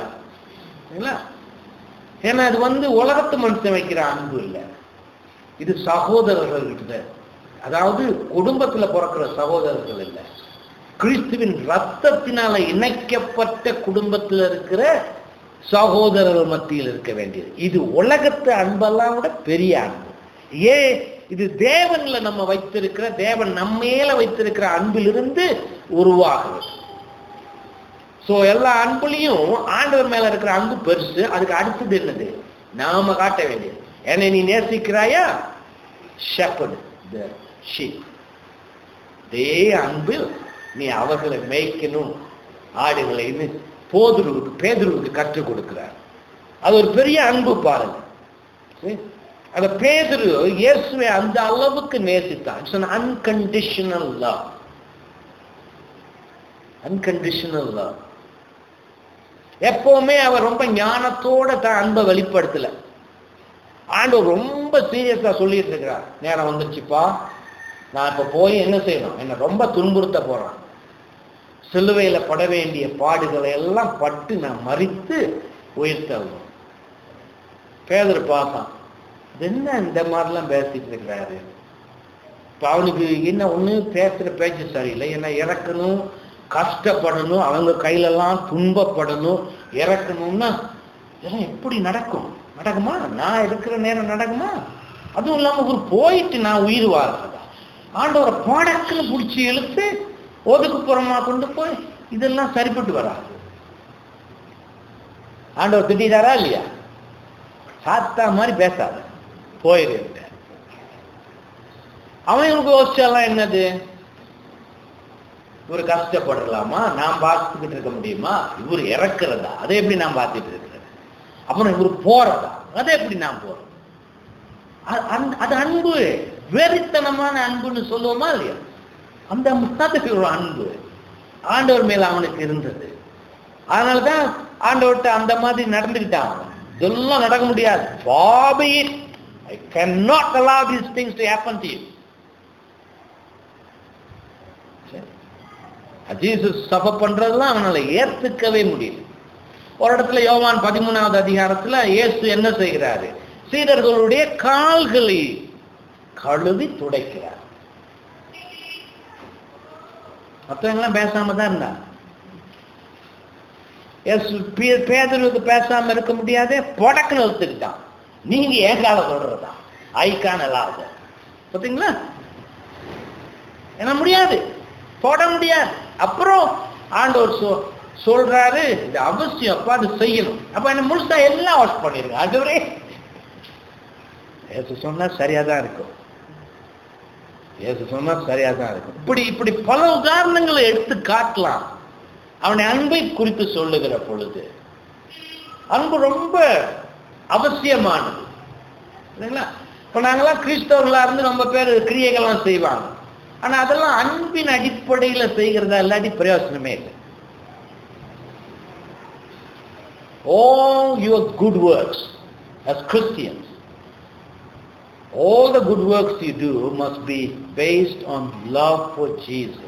ஏன்னா அது வந்து உலகத்து மனுஷன் வைக்கிற அன்பு இல்லை இது சகோதரர்கள்கிட்ட அதாவது குடும்பத்துல பிறக்கிற சகோதரர்கள் இல்லை கிறிஸ்துவின் ரத்தத்தினால இணைக்கப்பட்ட குடும்பத்தில் இருக்கிற சகோதரர்கள் மத்தியில் இருக்க வேண்டியது இது உலகத்து அன்பெல்லாம் விட பெரிய அன்பு ஏன் இது தேவன்ல நம்ம வைத்திருக்கிற தேவன் நம்ம மேல வைத்திருக்கிற அன்பிலிருந்து உருவாகுது சோ எல்லா அன்புலையும் ஆண்டவர் மேல இருக்கிற அன்பு பெருசு அதுக்கு அடுத்தது என்னது நாம காட்ட வேண்டியது என்னை நீ நேசிக்கிறாயா ஷெப்பர்ட் த ஷீப் அதே அன்பில் நீ அவர்களை மேய்க்கணும் ஆடுகளைன்னு போதுருவுக்கு பேதுருவுக்கு கற்றுக் கொடுக்கிறார் அது ஒரு பெரிய அன்பு பாருங்க சரி? அந்த பேதுரு இயேசுவை அந்த அளவுக்கு நேசித்தான் it's unconditional love unconditional love எப்பவுமே அவர் ரொம்ப ஞானத்தோட தான் அன்பை வெளிப்படுத்தல ஆண்டவர் ரொம்ப சீரியஸா சொல்லிட்டு இருக்கிறார் நேரம் வந்துச்சுப்பா நான் இப்ப போய் என்ன செய்யணும் என்ன ரொம்ப துன்புறுத்த போறான் சிலுவையில பட வேண்டிய பாடுகளை எல்லாம் பட்டு நான் மறித்து உயிர் தள்ளணும் பேதர் பார்த்தான் இது என்ன இந்த மாதிரிலாம் பேசிட்டு இருக்கிறாரு இப்ப அவனுக்கு என்ன ஒண்ணு பேசுற பேச்சு சரியில்லை என்ன இறக்கணும் கஷ்டப்படணும் அவங்க கையிலெல்லாம் துன்பப்படணும் இறக்கணும்னா இதெல்லாம் எப்படி நடக்கும் நடக்குமா நான் இருக்கிற நேரம் நடக்குமா அதுவும் இல்லாம ஒரு போயிட்டு நான் உயிர் வாழ்றதா ஆண்டவரை பாடக்குன்னு பிடிச்சி இழுத்து ஒதுக்குப்புறமா கொண்டு போய் இதெல்லாம் சரிப்பட்டு வராது ஆண்டவர் திட்டாரா இல்லையா சாத்தா மாதிரி பேசாத போயிரு அவங்களுக்கு யோசிச்சாலாம் என்னது இவர் கஷ்டப்படலாமா நான் பார்த்துக்கிட்டு இருக்க முடியுமா இவர் இறக்குறதா அதை எப்படி நான் பார்த்துட்டு இருக்கிறேன் அப்புறம் இவர் போறதா அதை எப்படி நான் போறேன் அ- அந்த- அது அன்பு வெறித்தனமான அன்புன்னு சொல்லுவோமா இல்லையா அந்த மாதிரி ஒரு அன்பு ஆண்டவர் மேல அவனுக்கு இருந்தது அதனாலதான் ஆண்டவர்கிட்ட அந்த மாதிரி நடந்துக்கிட்டான் அவன். இதெல்லாம் நடக்க முடியாது பாபி I can not allow these things to happen to you Jesus suffer பண்றதெல்லாம் அவனால ஏத்துக்கவே முடியல ஒரு இடத்துல யோவான் பதிமூணாவது அதிகாரத்துல இயேசு என்ன செய்கிறாரு சீடர்களுடைய கால்களை கழுவி துடைக்கிறார் மற்றவங்களாம் பேசாம தான் இருந்தாங்க இயேசு பே- பேதுருவுக்கு பேசாம இருக்க முடியாதே புடக்குன்னு ஒத்துக்கிட்டான் நீங்க ஏன் கால சொல்றதா ஐக்கான லாத பார்த்தீங்களா என்ன முடியாது போட முடியாது அப்புறம் ஆண்டவர் சொ சொல்றாரு இது அவசியம் அப்ப அது செய்யணும் அப்ப என்ன முழுசா எல்லாம் வாஷ் பண்ணிருங்க அதுவரே ஏசு சொன்னா சரியா தான் இருக்கும் ஏசு சொன்னா சரியா தான் இருக்கும் இப்படி இப்படி பல உதாரணங்களை எடுத்து காட்டலாம் அவனை அன்பை குறித்து சொல்லுகிற பொழுது அன்பு ரொம்ப அவசியமானது இல்லைங்களா இப்போ நாங்களாம் கிறிஸ்தவர்களா இருந்து ரொம்ப பேர் கிரியைகள்லாம் செய்வாங்க ஆனா அதெல்லாம் அன்பின் அடிப்படையில செய்கிறதா இல்லாட்டி பிரயோசனமே இல்லை all your good works as Christians, all the good works you do must be based on love for Jesus.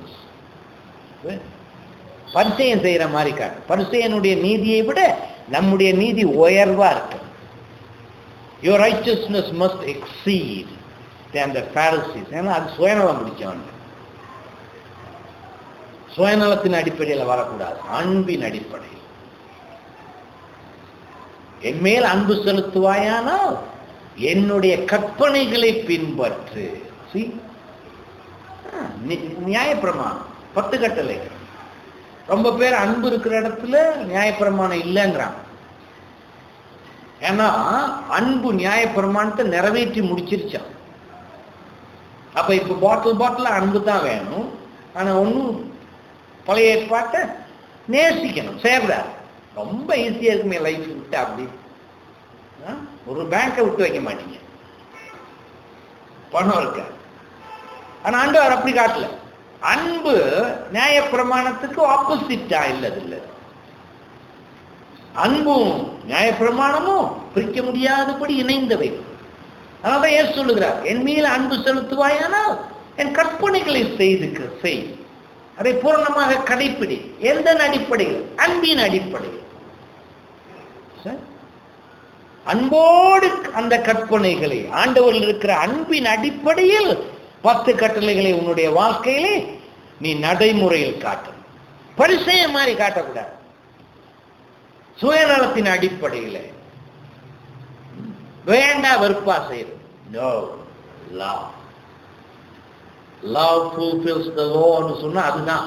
பரிசெயன் செய்யற மாதிரி காட்டு பரிசெயனுடைய நீதியை விட நம்முடைய நீதி உயர்வா இருக்கு your righteousness must exceed than the Pharisees ஏன்னா அது சுயநலம் பிடிச்சவன் சுயநலத்தின் அடிப்படையில் வரக்கூடாது அன்பின் அடிப்படையில் என் மேல் அன்பு செலுத்துவாயானால் என்னுடைய கற்பனைகளை பின்பற்று See? ஆ, நி- நியாயப்பிரமாணம் பத்து கட்டளை ரொம்ப பேர் அன்பு இருக்கிற இடத்துல நியாயப்பிரமாணம் இல்லைங்கிறாங்க ஏன்னா அன்பு நியாயப்பிரமாணத்தை நிறைவேற்றி முடிச்சிருச்சான் அப்ப இப்ப பாட்டில் பாட்டில் அன்பு தான் வேணும் ஆனா ஒன்றும் பழைய ஏற்பாட்டை நேசிக்கணும் சேர்றார் ரொம்ப ஈஸியா இருக்குமே லைஃப் விட்டு அப்படி ஆ? ஒரு பேங்கை விட்டு வைக்க மாட்டீங்க பணம் இருக்க ஆனா ஆண்டவர் அப்படி காட்டல அன்பு நியாயப்பிரமாணத்துக்கு ஆப்போசிட்டா இல்லது இல்லை அன்பும் நியாயப்பிரமாணமும் பிரிக்க முடியாதபடி இணைந்தவை அதனால ஏன் சொல்லுகிறார் என் மீது அன்பு செலுத்துவாயானால் என் கற்பனைகளை செய்துக்கு செய் அதை பூரணமாக கடைப்பிடி எந்த அடிப்படையில் அன்பின் அடிப்படையில் சரி? அன்போடு அந்த கற்பனைகளை ஆண்டவரில் இருக்கிற அன்பின் அடிப்படையில் பத்து கட்டளைகளை உன்னுடைய வாழ்க்கையிலே நீ நடைமுறையில் காட்டணும் பரிசெய மாதிரி காட்டக்கூடாது சுயநலத்தின் அடிப்படையில் வேண்டா வெறுப்பா செய்யும் no love love fulfils the லோன்னு சொன்னா அதுதான்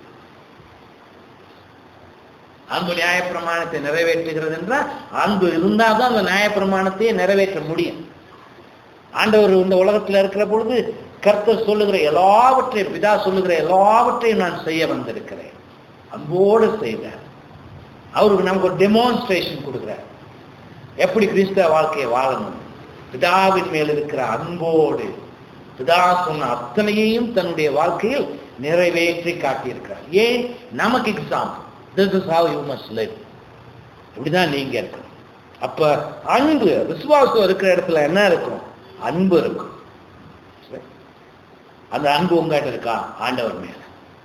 அன்பு நியாயப்பிரமாணத்தை நிறைவேற்றுகிறது என்றால் அன்பு இருந்தால் தான் அந்த நியாயப்பிரமாணத்தையே நிறைவேற்ற முடியும் ஆண்டவர் இந்த உலகத்தில் இருக்கிற பொழுது கர்த்தர் சொல்லுகிற எல்லாவற்றையும் பிதா சொல்லுகிற எல்லாவற்றையும் நான் செய்ய வந்திருக்கிறேன் அன்போடு செய்தார் அவருக்கு நமக்கு ஒரு டெமான்ஸ்ட்ரேஷன் கொடுக்குறார் எப்படி கிறிஸ்தவ வாழ்க்கையை வாழணும் பிதாவின் மேல் இருக்கிற அன்போடு பிதா சொன்ன அத்தனையையும் தன்னுடைய வாழ்க்கையில் நிறைவேற்றி காட்டியிருக்கிறார் ஏன் நமக்கு example this is how you must live இப்படிதான் நீங்க இருக்கணும் அப்ப அன்பு விசுவாசம் இருக்கிற இடத்துல என்ன இருக்கும் அன்பு இருக்கும் சரி? அந்த அன்பு உங்ககிட்ட இருக்கா ஆண்டவர் மேல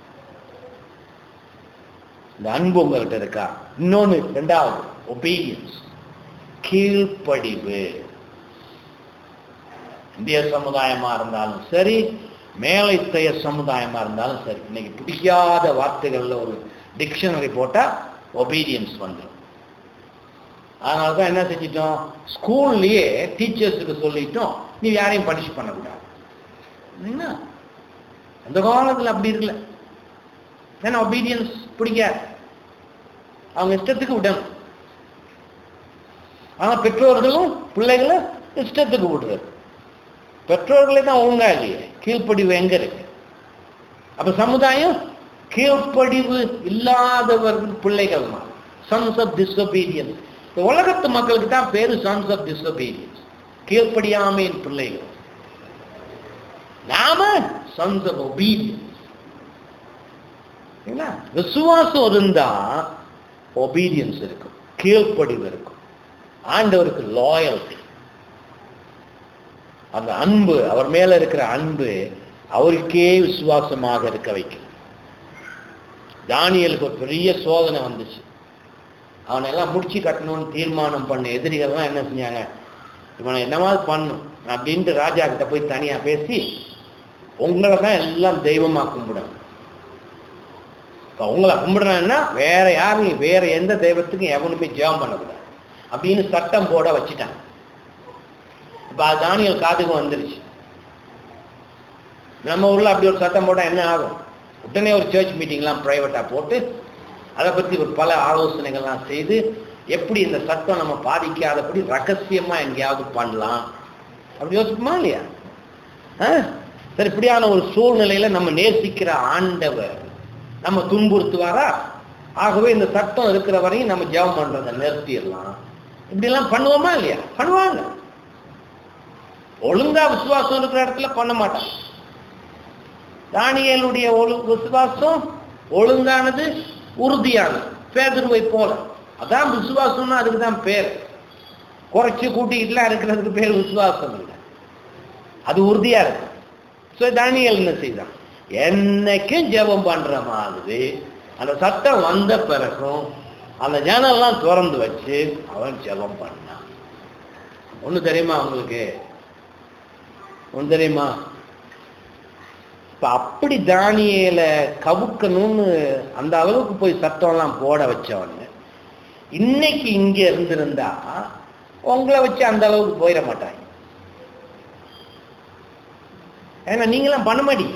இந்த அன்பு உங்ககிட்ட இருக்கா இன்னொன்னு ரெண்டாவது ஒபீடியன்ஸ் கீழ்ப்படிவு இந்திய சமுதாயமா இருந்தாலும் சரி மேலைத்தைய சமுதாயமா இருந்தாலும் சரி இன்னைக்கு பிடிக்காத வார்த்தைகள்ல ஒரு டிக்ஷனரி போட்டா ஒபீடியன்ஸ் வந்துடும் அதனால தான் என்ன செஞ்சிட்டோம் ஸ்கூல்லையே டீச்சர்ஸுக்கு சொல்லிட்டோம் நீ யாரையும் பனிஷ் பண்ணக்கூடாது என்ன அந்த காலத்தில் அப்படி இருக்கல ஏன்னா ஒபீடியன்ஸ் பிடிக்காது அவங்க இஷ்டத்துக்கு விடணும் ஆனா பெற்றோர்களும் பிள்ளைகளை இஷ்டத்துக்கு விடுறது பெற்றோர்களே தான் ஒழுங்கா இல்லையே கீழ்ப்படிவு எங்க இருக்கு அப்ப சமுதாயம் கீழ்ப்படிவு இல்லாதவர்கள் பிள்ளைகள் சன்ஸ் ஆஃப் டிஸ்ஒபீடியன்ஸ் இந்த உலகத்து மக்களுக்கு தான் பேரு சன்ஸ் ஆஃப் டிஸ்ஒபீடியன்ஸ் கீழ்ப்படியாமையின் பிள்ளைகள் நாம சன்ஸ் ஆஃப் ஒபீடியன்ஸ் விசுவாசம் இருந்தா ஒபீடியன்ஸ் இருக்கும் கீழ்ப்படிவு இருக்கும் ஆண்டவருக்கு லாயல்டி அந்த அன்பு அவர் மேல இருக்கிற அன்பு அவருக்கே விசுவாசமாக இருக்க வைக்கும் தானியலுக்கு ஒரு பெரிய சோதனை வந்துச்சு அவனை எல்லாம் முடிச்சு கட்டணும்னு தீர்மானம் பண்ண எதிரிகள்லாம் என்ன செஞ்சாங்க இவனை என்னமாவது பண்ணும் அப்படின்ட்டு ராஜா கிட்ட போய் தனியா பேசி உங்களை தான் எல்லாம் தெய்வமா கும்பிடணும் இப்ப உங்களை கும்பிடுறேன்னா வேற யாரும் வேற எந்த தெய்வத்துக்கும் எவனுமே ஜெபம் பண்ணக்கூடாது அப்படின்னு சட்டம் போட வச்சுட்டாங்க இப்ப அது தானியல் காதுக்கு வந்துருச்சு நம்ம ஊர்ல அப்படி ஒரு சட்டம் போட்டா என்ன ஆகும் உடனே ஒரு சர்ச் மீட்டிங்லாம் பிரைவேட்டா போட்டு அதை பத்தி ஒரு பல ஆலோசனைகள்லாம் செய்து எப்படி இந்த சட்டம் நம்ம பாதிக்காதபடி ரகசியமா எங்கேயாவது பண்ணலாம் அப்படி யோசிப்போமா இல்லையா ஆ? சரி இப்படியான ஒரு சூழ்நிலையில நம்ம நேசிக்கிற ஆண்டவர் நம்ம துன்புறுத்துவாரா ஆகவே இந்த சட்டம் இருக்கிற வரையும் நம்ம ஜெபம் பண்றதை நிறுத்திடலாம் இப்படி எல்லாம் பண்ணுவோமா இல்லையா பண்ணுவாங்க ஒழுங்கா விசுவாசம் இருக்கிற இடத்துல பண்ண மாட்டாங்க தானியலுடைய ஒழு விசுவாசம் ஒழுங்கானது உறுதியானது பேதுருவை போல அதான் விசுவாசம்னா அதுக்கு தான் பேர் குறைச்சு கூட்டிக்கிட்டுலாம் இருக்கிறதுக்கு பேர் விசுவாசம் இல்லை அது உறுதியா இருக்கு ஸோ தானியல் என்ன செய்தான் என்னைக்கும் ஜெபம் பண்ற மாதிரி அந்த சட்டம் வந்த பிறகும் அந்த ஜனெல்லாம் திறந்து வச்சு அவன் ஜெபம் பண்ணான் ஒண்ணு தெரியுமா உங்களுக்கு ஒண்ணு தெரியுமா இப்ப அப்படி தானியல கவுக்கணும்னு அந்த அளவுக்கு போய் சட்டம்லாம் போட வச்சவங்க இன்னைக்கு இங்க இருந்திருந்தா உங்களை வச்சு அந்த அளவுக்கு போயிட மாட்டாங்க ஏன்னா நீங்களாம் பண்ண மாட்டீங்க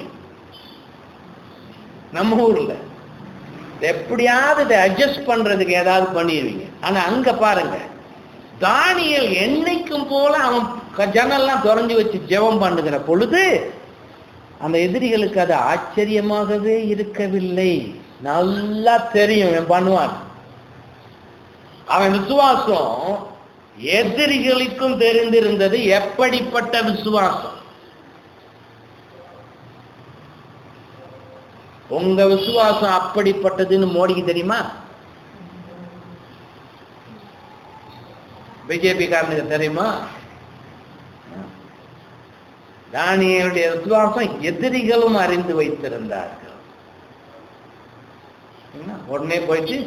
நம்ம ஊர்ல எப்படியாவது இதை அட்ஜஸ்ட் பண்றதுக்கு ஏதாவது பண்ணிடுவீங்க ஆனா அங்க பாருங்க தானியல் என்னைக்கும் போல அவன் க- ஜன்னல்லாம் திறந்து வச்சு ஜெபம் பண்ணுகிற பொழுது அந்த எதிரிகளுக்கு அது ஆச்சரியமாகவே இருக்கவில்லை நல்லா தெரியும் இவன் பண்ணுவான் அவன் விசுவாசம் எதிரிகளுக்கும் தெரிந்திருந்தது எப்படிப்பட்ட விசுவாசம் உங்க விசுவாசம் அப்படிப்பட்டதுன்னு மோடிக்கு தெரியுமா பிஜேபி காரனுக்கு தெரியுமா தானியலுடைய விசுவாசம் எதிரிகளும் அறிந்து வைத்திருந்தார்கள் என்ன? உடனே போயிட்டு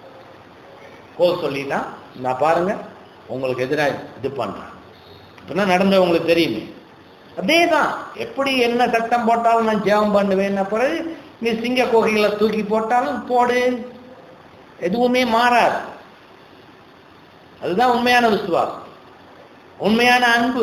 கோல் சொல்லிட்டான் நான் பாருங்க உங்களுக்கு எதிராக இது பண்றான் அப்படின்னா நடந்த உங்களுக்கு தெரியுமே அதேதான் எப்படி என்ன சட்டம் போட்டாலும் நான் ஜெபம் பண்ணுவேன் பிறகு நீ சிங்க கோகைகளை தூக்கி போட்டாலும் போடு எதுவுமே மாறாது அதுதான் உண்மையான விசுவாசம் உண்மையான அன்பு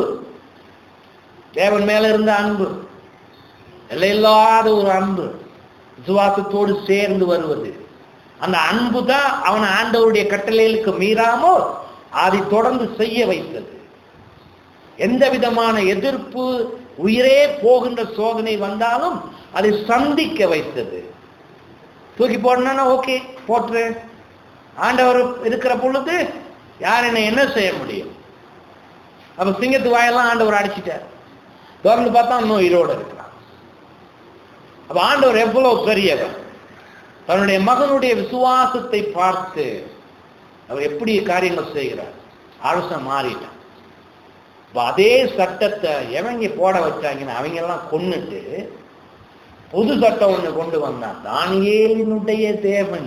தேவன் மேல இருந்த அன்பு எல்லையில்லாத ஒரு அன்பு விசுவாசத்தோடு சேர்ந்து வருவது அந்த அன்பு தான் அவன் ஆண்டவருடைய கட்டளைகளுக்கு மீறாமோ அதை தொடர்ந்து செய்ய வைத்தது எந்த விதமான எதிர்ப்பு உயிரே போகின்ற சோதனை வந்தாலும் அதை சந்திக்க வைத்தது தூக்கி போடணும்னா ஓகே போட்டுரு ஆண்டவர் இருக்கிற பொழுது யார் என்ன என்ன செய்ய முடியும் அப்ப சிங்கத்து வாயெல்லாம் ஆண்டவர் அடிச்சிட்டார் திறந்து பார்த்தா இன்னும் உயிரோட இருக்கிறான் அப்ப ஆண்டவர் எவ்வளவு பெரியவர் தன்னுடைய மகனுடைய விசுவாசத்தை பார்த்து அவர் எப்படி காரியங்கள் செய்கிறார் ஆலோசனை மாறிட்டான் அப்ப அதே சட்டத்தை எவங்க போட வச்சாங்கன்னு அவங்க எல்லாம் கொன்னுட்டு புது சட்டம் ஒண்ணு கொண்டு வந்தான் தானியேலினுடைய தேவன்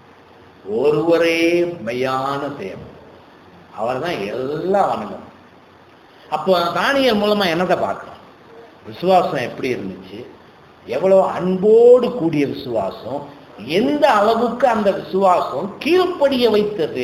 ஒருவரே மெய்யான தேவன் அவர் தான் எல்லாம் வணங்கும் அப்போ தானியல் மூலமா என்னத்தை பார்க்கிறோம் விசுவாசம் எப்படி இருந்துச்சு எவ்வளவு அன்போடு கூடிய விசுவாசம் எந்த அளவுக்கு அந்த விசுவாசம் கீழ்ப்படிய வைத்தது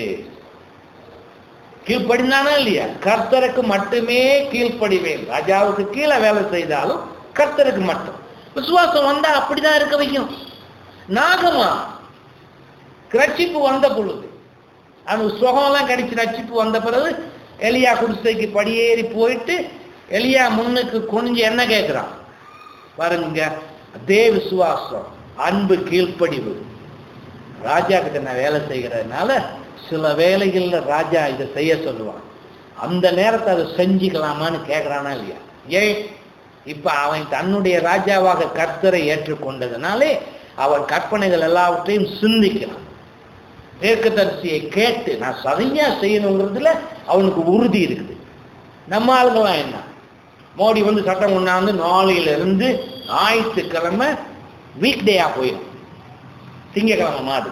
கீழ்ப்படிந்தானா இல்லையா கர்த்தருக்கு மட்டுமே கீழ்ப்படிவேன் ராஜாவுக்கு கீழே வேலை செய்தாலும் கர்த்தருக்கு மட்டும் விசுவாசம் வந்தா அப்படிதான் இருக்க வைக்கும் நாகமா ரட்சிப்பு வந்த பொழுது அந்த சுகம்லாம் கடிச்சு ரட்சிப்பு வந்த பிறகு எலியா குடிசைக்கு படியேறி போயிட்டு எலியா முன்னுக்கு குனிஞ்சு என்ன கேட்கிறான் பாருங்க அதே விசுவாசம் அன்பு கீழ்ப்படிவு ராஜா கிட்ட நான் வேலை செய்கிறதுனால சில வேலைகள்ல ராஜா இதை செய்ய சொல்லுவான் அந்த நேரத்தை அதை செஞ்சுக்கலாமான்னு கேட்கறானா இல்லையா ஏன் இப்ப அவன் தன்னுடைய ராஜாவாக கர்த்தரை ஏற்றுக்கொண்டதுனாலே அவன் கற்பனைகள் எல்லாவற்றையும் சிந்திக்கிறான் தீர்க்கதரிசியை கேட்டு நான் சரியா செய்யணுங்கிறதுல அவனுக்கு உறுதி இருக்குது நம்ம ஆளுங்களாம் என்ன மோடி வந்து சட்டம் கொண்டாந்து நாளையில இருந்து ஞாயிற்றுக்கிழமை வீக் டேயா போயிடும் திங்கக்கிழமை மாடு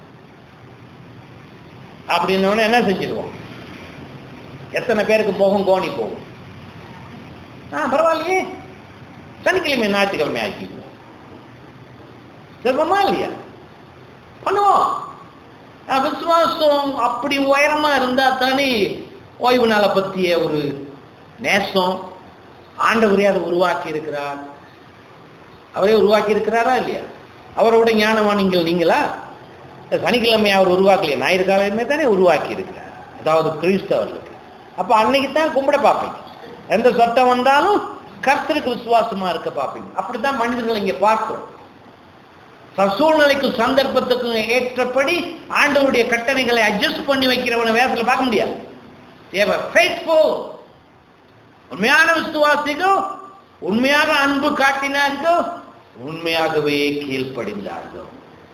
அப்படின்னோடனே என்ன செஞ்சிருவோம் எத்தனை பேருக்கு போகும் கோணி போகும் ஆ பரவாயில்லையே சனிக்கிழமை ஞாயிற்றுக்கிழமை ஆக்கிக்குவோம் சிரமமா இல்லையா பண்ணுவோம் ஆ, விசுவாசம் அப்படி உயரமா இருந்தா தானே ஓய்வு நாளை பற்றிய ஒரு நேசம் ஆண்டவரே அதை உருவாக்கி இருக்கிறார் அவரே உருவாக்கி இருக்கிறாரா இல்லையா அவரோட ஞானவானிங்கள் நீங்களா இந்த சனிக்கிழமை அவர் உருவாக்கலையே ஞாயிறு காலையுமே தானே உருவாக்கி இருக்கிறார் அதாவது கிறிஸ்தவர்களுக்கு அப்ப அன்னைக்கு தான் கும்பிட பார்ப்பீங்க எந்த சட்டம் வந்தாலும் கர்த்தருக்கு விசுவாசமா இருக்க பார்ப்பீங்க அப்படித்தான் மனிதர்கள் இங்க பார்க்கிறோம் ச- சூழ்நிலைக்கும் சந்தர்ப்பத்துக்கும் ஏற்றபடி ஆண்டவருடைய கட்டளைகளை அட்ஜஸ்ட் பண்ணி வைக்கிறவனை வேதத்துல பார்க்க முடியாது தேவை faithful உண்மையான விசுவாசிகள் உண்மையாக அன்பு காட்டினார்கள் உண்மையாகவே கீழ்ப்படிந்தார்கள்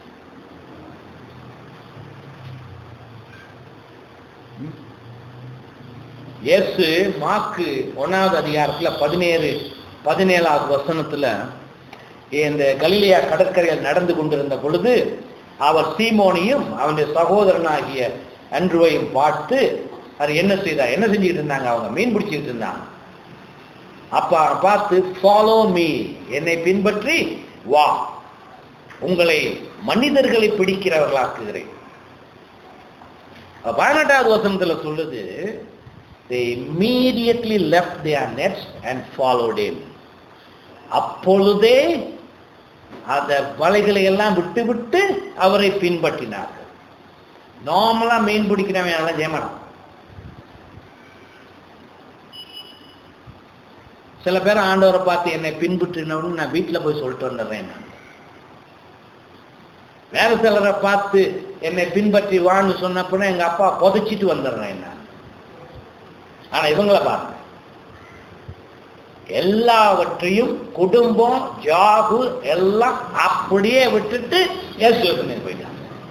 இயேசு மாக்கு ஒன்னாவது அதிகாரத்துல பதினேழு பதினேழாவது வசனத்துல இந்த கலிலியா கடற்கரையில் நடந்து கொண்டிருந்த பொழுது அவர் சீமோனையும் அவனுடைய சகோதரனாகிய அன்றுவையும் பார்த்து அவர் என்ன செய்தார் என்ன செஞ்சுட்டு இருந்தாங்க அவங்க மீன் பிடிச்சிட்டு இருந்தாங்க அப்ப அவன் பார்த்து ஃபாலோ மீ என்னை பின்பற்றி வா உங்களை மனிதர்களை பிடிக்கிறவர்களாக்குகிறேன் அப்ப பதினெட்டாவது வசனத்துல சொல்லுது they immediately left their nets and followed him அப்பொழுதே அந்த வலைகளை எல்லாம் விட்டு விட்டு அவரை பின்பற்றினார்கள் நார்மலா மீன் பிடிக்கிறவன் எல்லாம் ஜெயமாட்டான் சில பேர் ஆண்டவரை பார்த்து என்னை பின்பற்றினவனு நான் வீட்டில் போய் சொல்லிட்டு வந்துடுறேன் நான் வேற சிலரை பார்த்து என்னை பின்பற்றி வான்னு சொன்னப்போ எங்க அப்பா புதைச்சிட்டு வந்துடுறேன் நான் ஆனா இவங்களை பாருங்க எல்லாவற்றையும் குடும்பம் ஜாபு எல்லாம் அப்படியே விட்டுட்டு இயேசுக்கு போயிட்டாங்க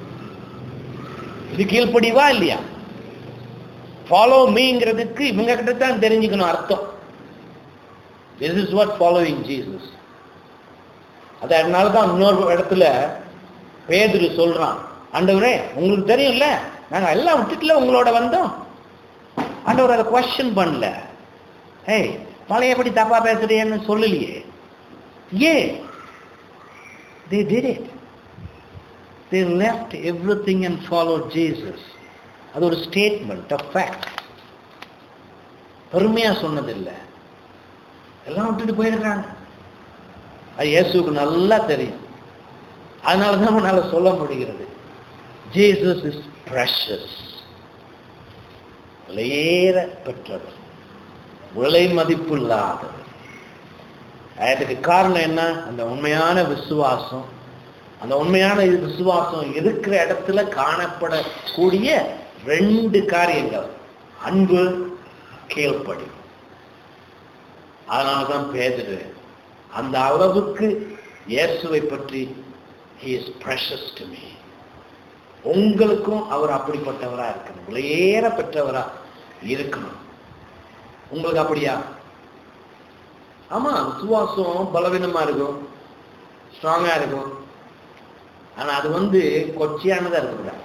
இது கீழ்ப்படிவா இல்லையா ஃபாலோ மீங்கிறதுக்கு இவங்க கிட்ட தான் தெரிஞ்சுக்கணும் அர்த்தம் this is what following Jesus அது அதனால தான் இன்னொரு இடத்துல பேதுரு சொல்றான் ஆண்டவரே உங்களுக்கு தெரியும்ல நாங்க எல்லாம் விட்டுட்டுல உங்களோட வந்தோம் ஆண்டவர் அதை கொஸ்டின் பண்ணல ஏய் பழையபடி தப்பா பேசுறேன்னு சொல்லலையே ஏன் they did it they left everything and followed Jesus அது ஒரு ஸ்டேட்மெண்ட் ஆஃப் ஃபேக்ட் பெருமையா சொன்னதில்லை எல்லாம் விட்டுட்டு போயிருக்காங்க அது இயேசுக்கு நல்லா தெரியும் அதனால தான் நம்மளால சொல்ல முடிகிறது ஜீசஸ் இஸ் ப்ரெஷஸ் விலையேற பெற்றவர் விலை மதிப்பு இல்லாதவர் அதுக்கு காரணம் என்ன அந்த உண்மையான விசுவாசம் அந்த உண்மையான விசுவாசம் இருக்கிற இடத்துல காணப்படக்கூடிய ரெண்டு காரியங்கள் அன்பு கீழ்ப்படி அதனாலதான் பேதுரு அந்த அளவுக்கு இயேசுவை பற்றி he is precious to me உங்களுக்கும் அவர் அப்படிப்பட்டவரா இருக்கணும் விலையேற பெற்றவரா இருக்கணும் உங்களுக்கு அப்படியா ஆமா விசுவாசம் பலவீனமா இருக்கும் ஸ்ட்ராங்கா இருக்கும் ஆனா அது வந்து கொச்சியானதா இருக்கக்கூடாது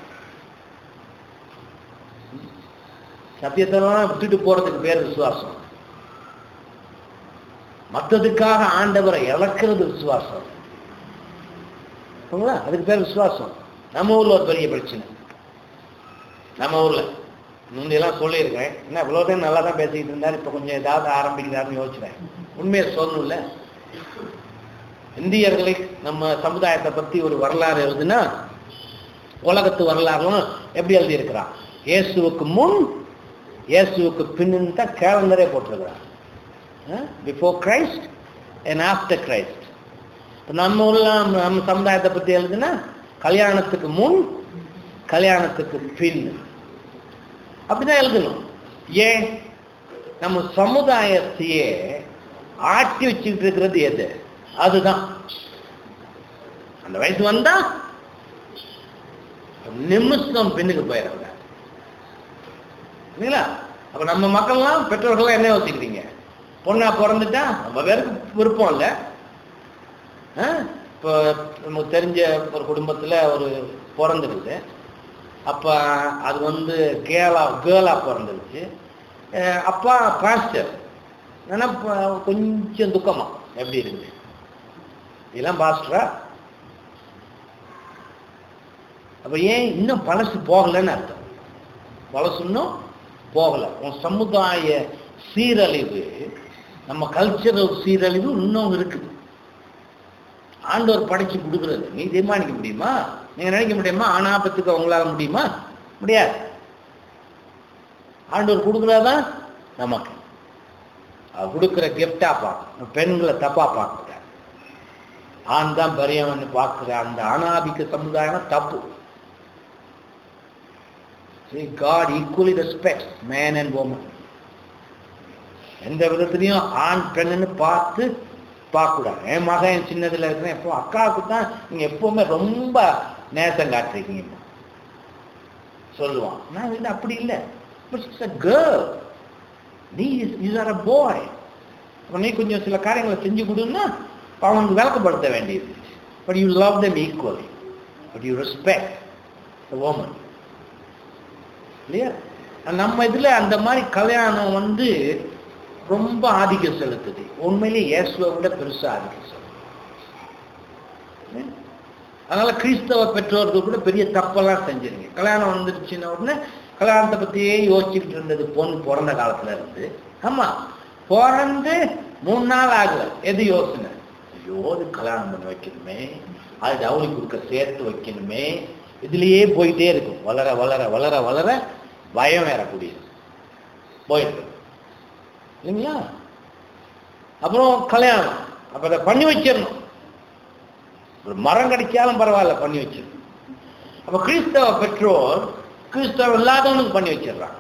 சத்தியத்தெல்லாம் விட்டுட்டு போறதுக்கு பேர் விசுவாசம் மற்றதுக்காக ஆண்டவரை இழக்கிறது விசுவாசம் சரிங்களா? அதுக்கு பேர் விசுவாசம் நம்ம ஊர்ல ஒரு பெரிய பிரச்சனை நம்ம ஊர்ல முந்தையெல்லாம் சொல்லியிருக்கேன் என்ன இவ்வளோ டைம் நல்லா தான் பேசிக்கிட்டு இருந்தார் இப்போ கொஞ்சம் ஏதாவது ஆரம்பிக்கிறாருன்னு யோசிக்கிறேன் உண்மையை சொல்லணும்ல இந்தியர்களை நம்ம சமுதாயத்தை பத்தி ஒரு வரலாறு எழுதுனா உலகத்து வரலாறுலாம் எப்படி எழுதியிருக்கிறான் இயேசுவுக்கு முன் இயேசுவுக்கு பின்னு தான் கேலண்டரே போட்டிருக்கிறான் before Christ and after Christ இப்போ நம்ம ஊர்ல நம்ம நம்ம சமுதாயத்தை பத்தி எழுதுனா கல்யாணத்துக்கு முன் கல்யாணத்துக்கு பின் அப்படிதான் எழுதணும் ஏன் நம்ம சமுதாயத்தையே ஆட்டி வச்சுக்கிட்டு இருக்கிறது எது அதுதான் அந்த வயசு வந்தா நிமிஷம் பின்னுக்கு போயிடுறாங்க இல்லைங்களா அப்ப நம்ம மக்கள்லாம் பெற்றோர்கள்லாம் என்ன யோசிக்கிறீங்க பொண்ணா பிறந்துட்டா நம்ம பேருக்கு விருப்பம் இல்லை ஆ? இப்போ நமக்கு தெரிஞ்ச ஒரு குடும்பத்துல ஒரு பிறந்துருது அப்ப அது வந்து கேலா கேர்லா பிறந்துருச்சு அஹ் அப்பா பாஸ்டர் ஆனா ப- கொஞ்சம் துக்கமா எப்படி இருக்கு இதெல்லாம் பாஸ்டரா அப்ப ஏன் இன்னும் பழசு போகலைன்னு அர்த்தம் பழசு இன்னும் போகல உன் சமுதாய சீரழிவு நம்ம கல்ச்சரல் சீரழிவு இன்னும் இருக்குது ஆண்டவர் படைச்சு கொடுக்குறது நீ தீர்மானிக்க முடியுமா நீங்க நினைக்க முடியுமா ஆனாபத்துக்கு உங்களால முடியுமா முடியாது ஆண்டவர் கொடுக்குறதான் நமக்கு அவர் கொடுக்குற கிஃப்டா பார்க்கணும் பெண்களை தப்பா பார்க்க கூடாது ஆண் தான் பெரியவன் பார்க்குற அந்த ஆணாதிக்க சமுதாயம் தப்பு See, God equally respects man and woman. எந்த விதத்துலையும் ஆண் பெண்ணுன்னு பார்த்து பார்க்கக்கூடாது என் மகன் சின்னதுல இருக்கிறேன் எப்போ அக்காவுக்கு தான் நீங்க எப்பவுமே ரொம்ப நேசம் காட்டுறீங்க சொல்லுவான் நான் இல்லை அப்படி இல்லை கேர்ள் நீ இஸ் ஆர் அ பாய் அப்போ நீ கொஞ்சம் சில காரியங்களை செஞ்சு கொடுன்னா அப்ப அவனுக்கு விளக்கப்படுத்த வேண்டியது but you love them equally but you respect the woman இல்லையா நம்ம இதுல அந்த மாதிரி கல்யாணம் வந்து ரொம்ப ஆதிக்கம் செலுத்துது உண்மையிலேயே இயேசுவை விட பெருசா ஆதிக்கம் செலுத்துது அதனால கிறிஸ்தவ பெற்றோர்கள் கூட பெரிய தப்பெல்லாம் செஞ்சிருங்க கல்யாணம் வந்துருச்சுன்ன உடனே கல்யாணத்தை பத்தியே யோசிச்சுக்கிட்டு இருந்தது பொண்ணு பிறந்த காலத்துல இருந்து ஆமா பிறந்து மூணு நாள் ஆகல எது யோசனை ஐயோ அது கல்யாணம் பண்ணி வைக்கணுமே அது ஜவுளி கொடுக்க சேர்த்து வைக்கணுமே இதுலயே போயிட்டே இருக்கும் வளர வளர வளர வளர பயம் ஏறக்கூடியது போயிருக்கு இல்லைங்களா அப்புறம் கல்யாணம் அப்ப அதை பண்ணி வச்சிடணும் ஒரு மரம் கிடைச்சாலும் பரவாயில்ல பண்ணி வச்சிடணும் அப்ப கிறிஸ்தவ பெற்றோர் கிறிஸ்தவம் இல்லாதவனுக்கு பண்ணி வச்சிடுறான்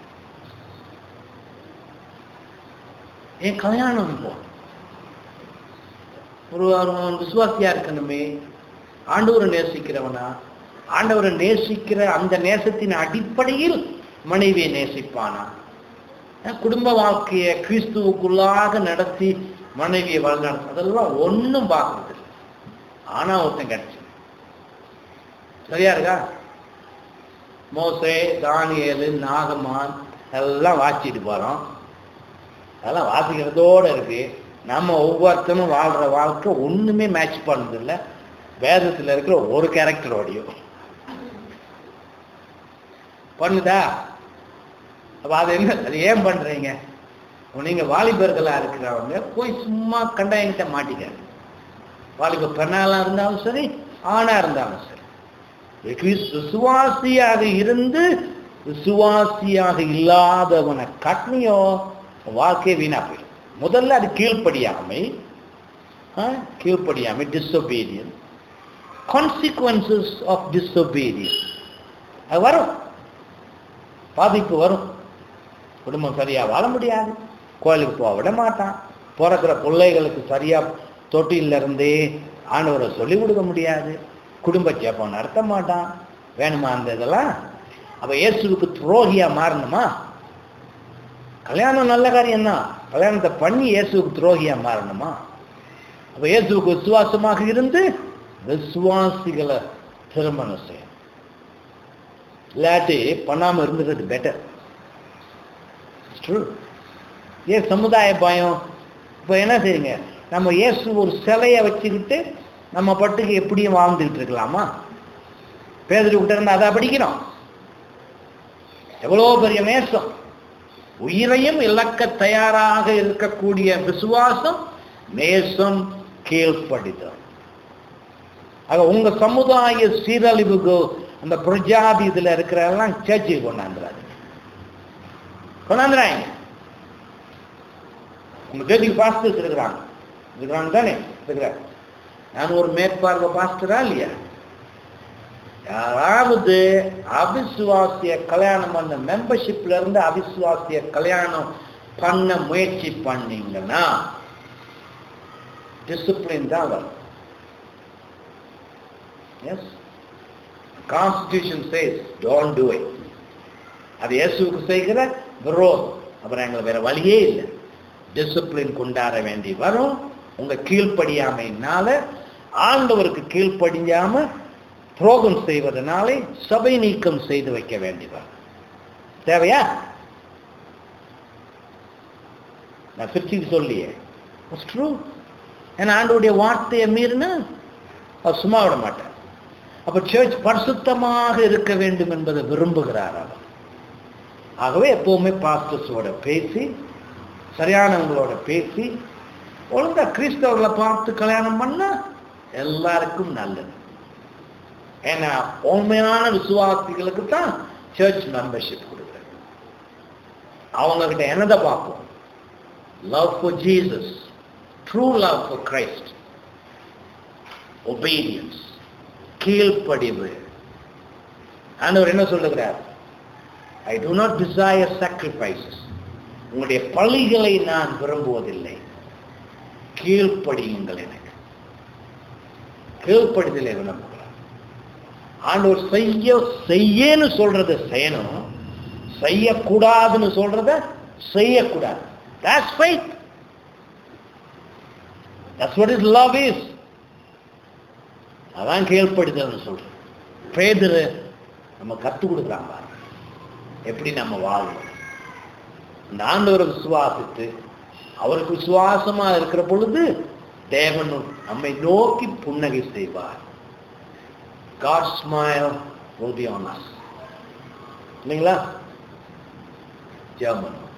ஏன் கல்யாணம் போ ஒரு அவன் விசுவாசியா இருக்கணுமே ஆண்டவரை நேசிக்கிறவனா ஆண்டவரை நேசிக்கிற அந்த நேசத்தின் அடிப்படையில் மனைவியை நேசிப்பானா அஹ் குடும்ப வாழ்க்கையை கிறிஸ்துவுக்குள்ளாக நடத்தி மனைவியை வழிநடத்த அதெல்லாம் ஒண்ணும் பார்க்கறது இல்லை. ஆனா ஒருத்தன் கிடைச்சு சரியா இருக்கா மோசே தானியேலு நாகமான் எல்லாம் வாசிட்டு போறோம் அதெல்லாம் வாசிக்கிறதோட இருக்கு நம்ம ஒவ்வொருத்தனும் வாழ்ற வாழ்க்கை ஒண்ணுமே மேட்ச் பண்ணது இல்ல வேதத்துல இருக்கிற ஒரு கேரக்டரோடையும் பண்ணுதா அப்ப அது என்ன அது ஏன் பண்றீங்க நீங்க வாலிபர்களா இருக்கிறவங்க போய் சும்மா கண்டா என்கிட்ட மாட்டிக்க வாலிப பெண்ணாலா இருந்தாலும் சரி ஆணா இருந்தாலும் சரி கிறிஸ்- விசுவாசியாக இருந்து விசுவாசியாக இல்லாதவனை கட்னியோ வாழ்க்கை வீணா போயிடும் முதல்ல அது கீழ்ப்படியாமை ஆ, கீழ்ப்படியாமை டிஸ்ஒபீடியன் கான்சிக்வன்சஸ் ஆஃப் டிஸ்ஒபீடியன் அது வரும் பாதிப்பு வரும் குடும்பம் சரியா வாழ முடியாது கோயிலுக்கு போக விட மாட்டான் பிறக்கிற பிள்ளைகளுக்கு சரியா தொட்டில இருந்தே ஆண்டவரை சொல்லி கொடுக்க முடியாது குடும்ப ஜெபம் நடத்த மாட்டான் வேணுமா அந்த இதெல்லாம் அப்ப இயேசுவுக்கு துரோகியா மாறணுமா கல்யாணம் நல்ல காரியம் தான் கல்யாணத்தை பண்ணி இயேசுவுக்கு துரோகியா மாறணுமா அப்ப இயேசுவுக்கு விசுவாசமாக இருந்து விசுவாசிகளை திருமணம் செய்யணும் இல்லாட்டி பண்ணாம இருந்துறது பெட்டர் ட்ரூ ஏன் சமுதாய பயம் இப்போ என்ன செய்யுங்க நம்ம இயேசு ஒரு சிலையை வச்சுக்கிட்டு நம்ம பட்டுக்கு எப்படியும் வாழ்ந்துகிட்டு இருக்கலாமா பேதரி விட்டு இருந்தா அதை படிக்கிறோம் எவ்வளோ பெரிய நேசம் உயிரையும் இழக்க தயாராக இருக்கக்கூடிய விசுவாசம் நேசம் கீழ்ப்படிதல் ஆக உங்க சமுதாய சீரழிவுக்கு அந்த பிரஜாதி இதுல இருக்கிறதெல்லாம் சேர்ச்சுக்கு கொண்டாந்துறாரு கொண்டாந்துறாங்க உங்க தேதிக்கு பாஸ்டர்ஸ் இருக்கிறாங்க இருக்கிறாங்க தானே இருக்கிறார் நான் ஒரு மேற்பார்வை பாஸ்டரா இல்லையா யாராவது அவிசுவாசிய கல்யாணம் பண்ண மெம்பர்ஷிப்ல இருந்து அவிசுவாசிய கல்யாணம் பண்ண முயற்சி பண்ணீங்கன்னா டிசிப்ளின் தான் வரும் as constitution says don't do it அது இயேசுவுக்கு செய்கிற விரோதம் அப்புறம் எங்களுக்கு வேற வழியே இல்லை டிசிப்ளின் கொண்டாட வேண்டி வரும் உங்க கீழ்ப்படியாமைனால ஆண்டவருக்கு கீழ்ப்படியாம துரோகம் செய்வதனாலே சபை நீக்கம் செய்து வைக்க வேண்டி வரும் தேவையா நான் பிரிச்சுக்கு சொல்லியே ட்ரூ ஏன்னா ஆண்டவருடைய வார்த்தையை மீறினா அவர் சும்மா விட மாட்டார் அப்ப சர்ச் பரிசுத்தமாக இருக்க வேண்டும் என்பதை விரும்புகிறார் அவர் ஆகவே எப்பவுமே பாஸ்டர்ஸோட பேசி சரியானவங்களோட பேசி ஒழுங்கா கிறிஸ்தவர்களை பார்த்து கல்யாணம் பண்ணா எல்லாருக்கும் நல்லது ஏன்னா உண்மையான விசுவாசிகளுக்கு தான் சர்ச் மெம்பர்ஷிப் கொடுக்குறது அவங்க கிட்ட என்னதை பார்ப்போம் love for Jesus true love for Christ obedience கீழ்ப்படிவு ஆண்டவர் என்ன சொல்லுகிறார் ஐ do not desire sacrifices உங்களுடைய பழிகளை நான் விரும்புவதில்லை கீழ்ப்படியுங்கள் எனக்கு கீழ்ப்படிதலை விரும்புகிறார் ஆண்டவர் செய்ய செய்யன்னு சொல்றத செய்யணும் செய்யக்கூடாதுன்னு சொல்றத செய்யக்கூடாது that's faith that's what is love is அதான் கீழ்ப்படுதல்னு சொல்றேன் பேதரு நம்ம கத்து கொடுக்குறாங்க எப்படி நம்ம வாழணும் அந்த ஆண்டவரை விசுவாசித்து அவருக்கு விசுவாசமா இருக்கிற பொழுது தேவன் நம்மை நோக்கி புன்னகை செய்வார் God smile will be on us இல்லைங்களா ஜெர்மன்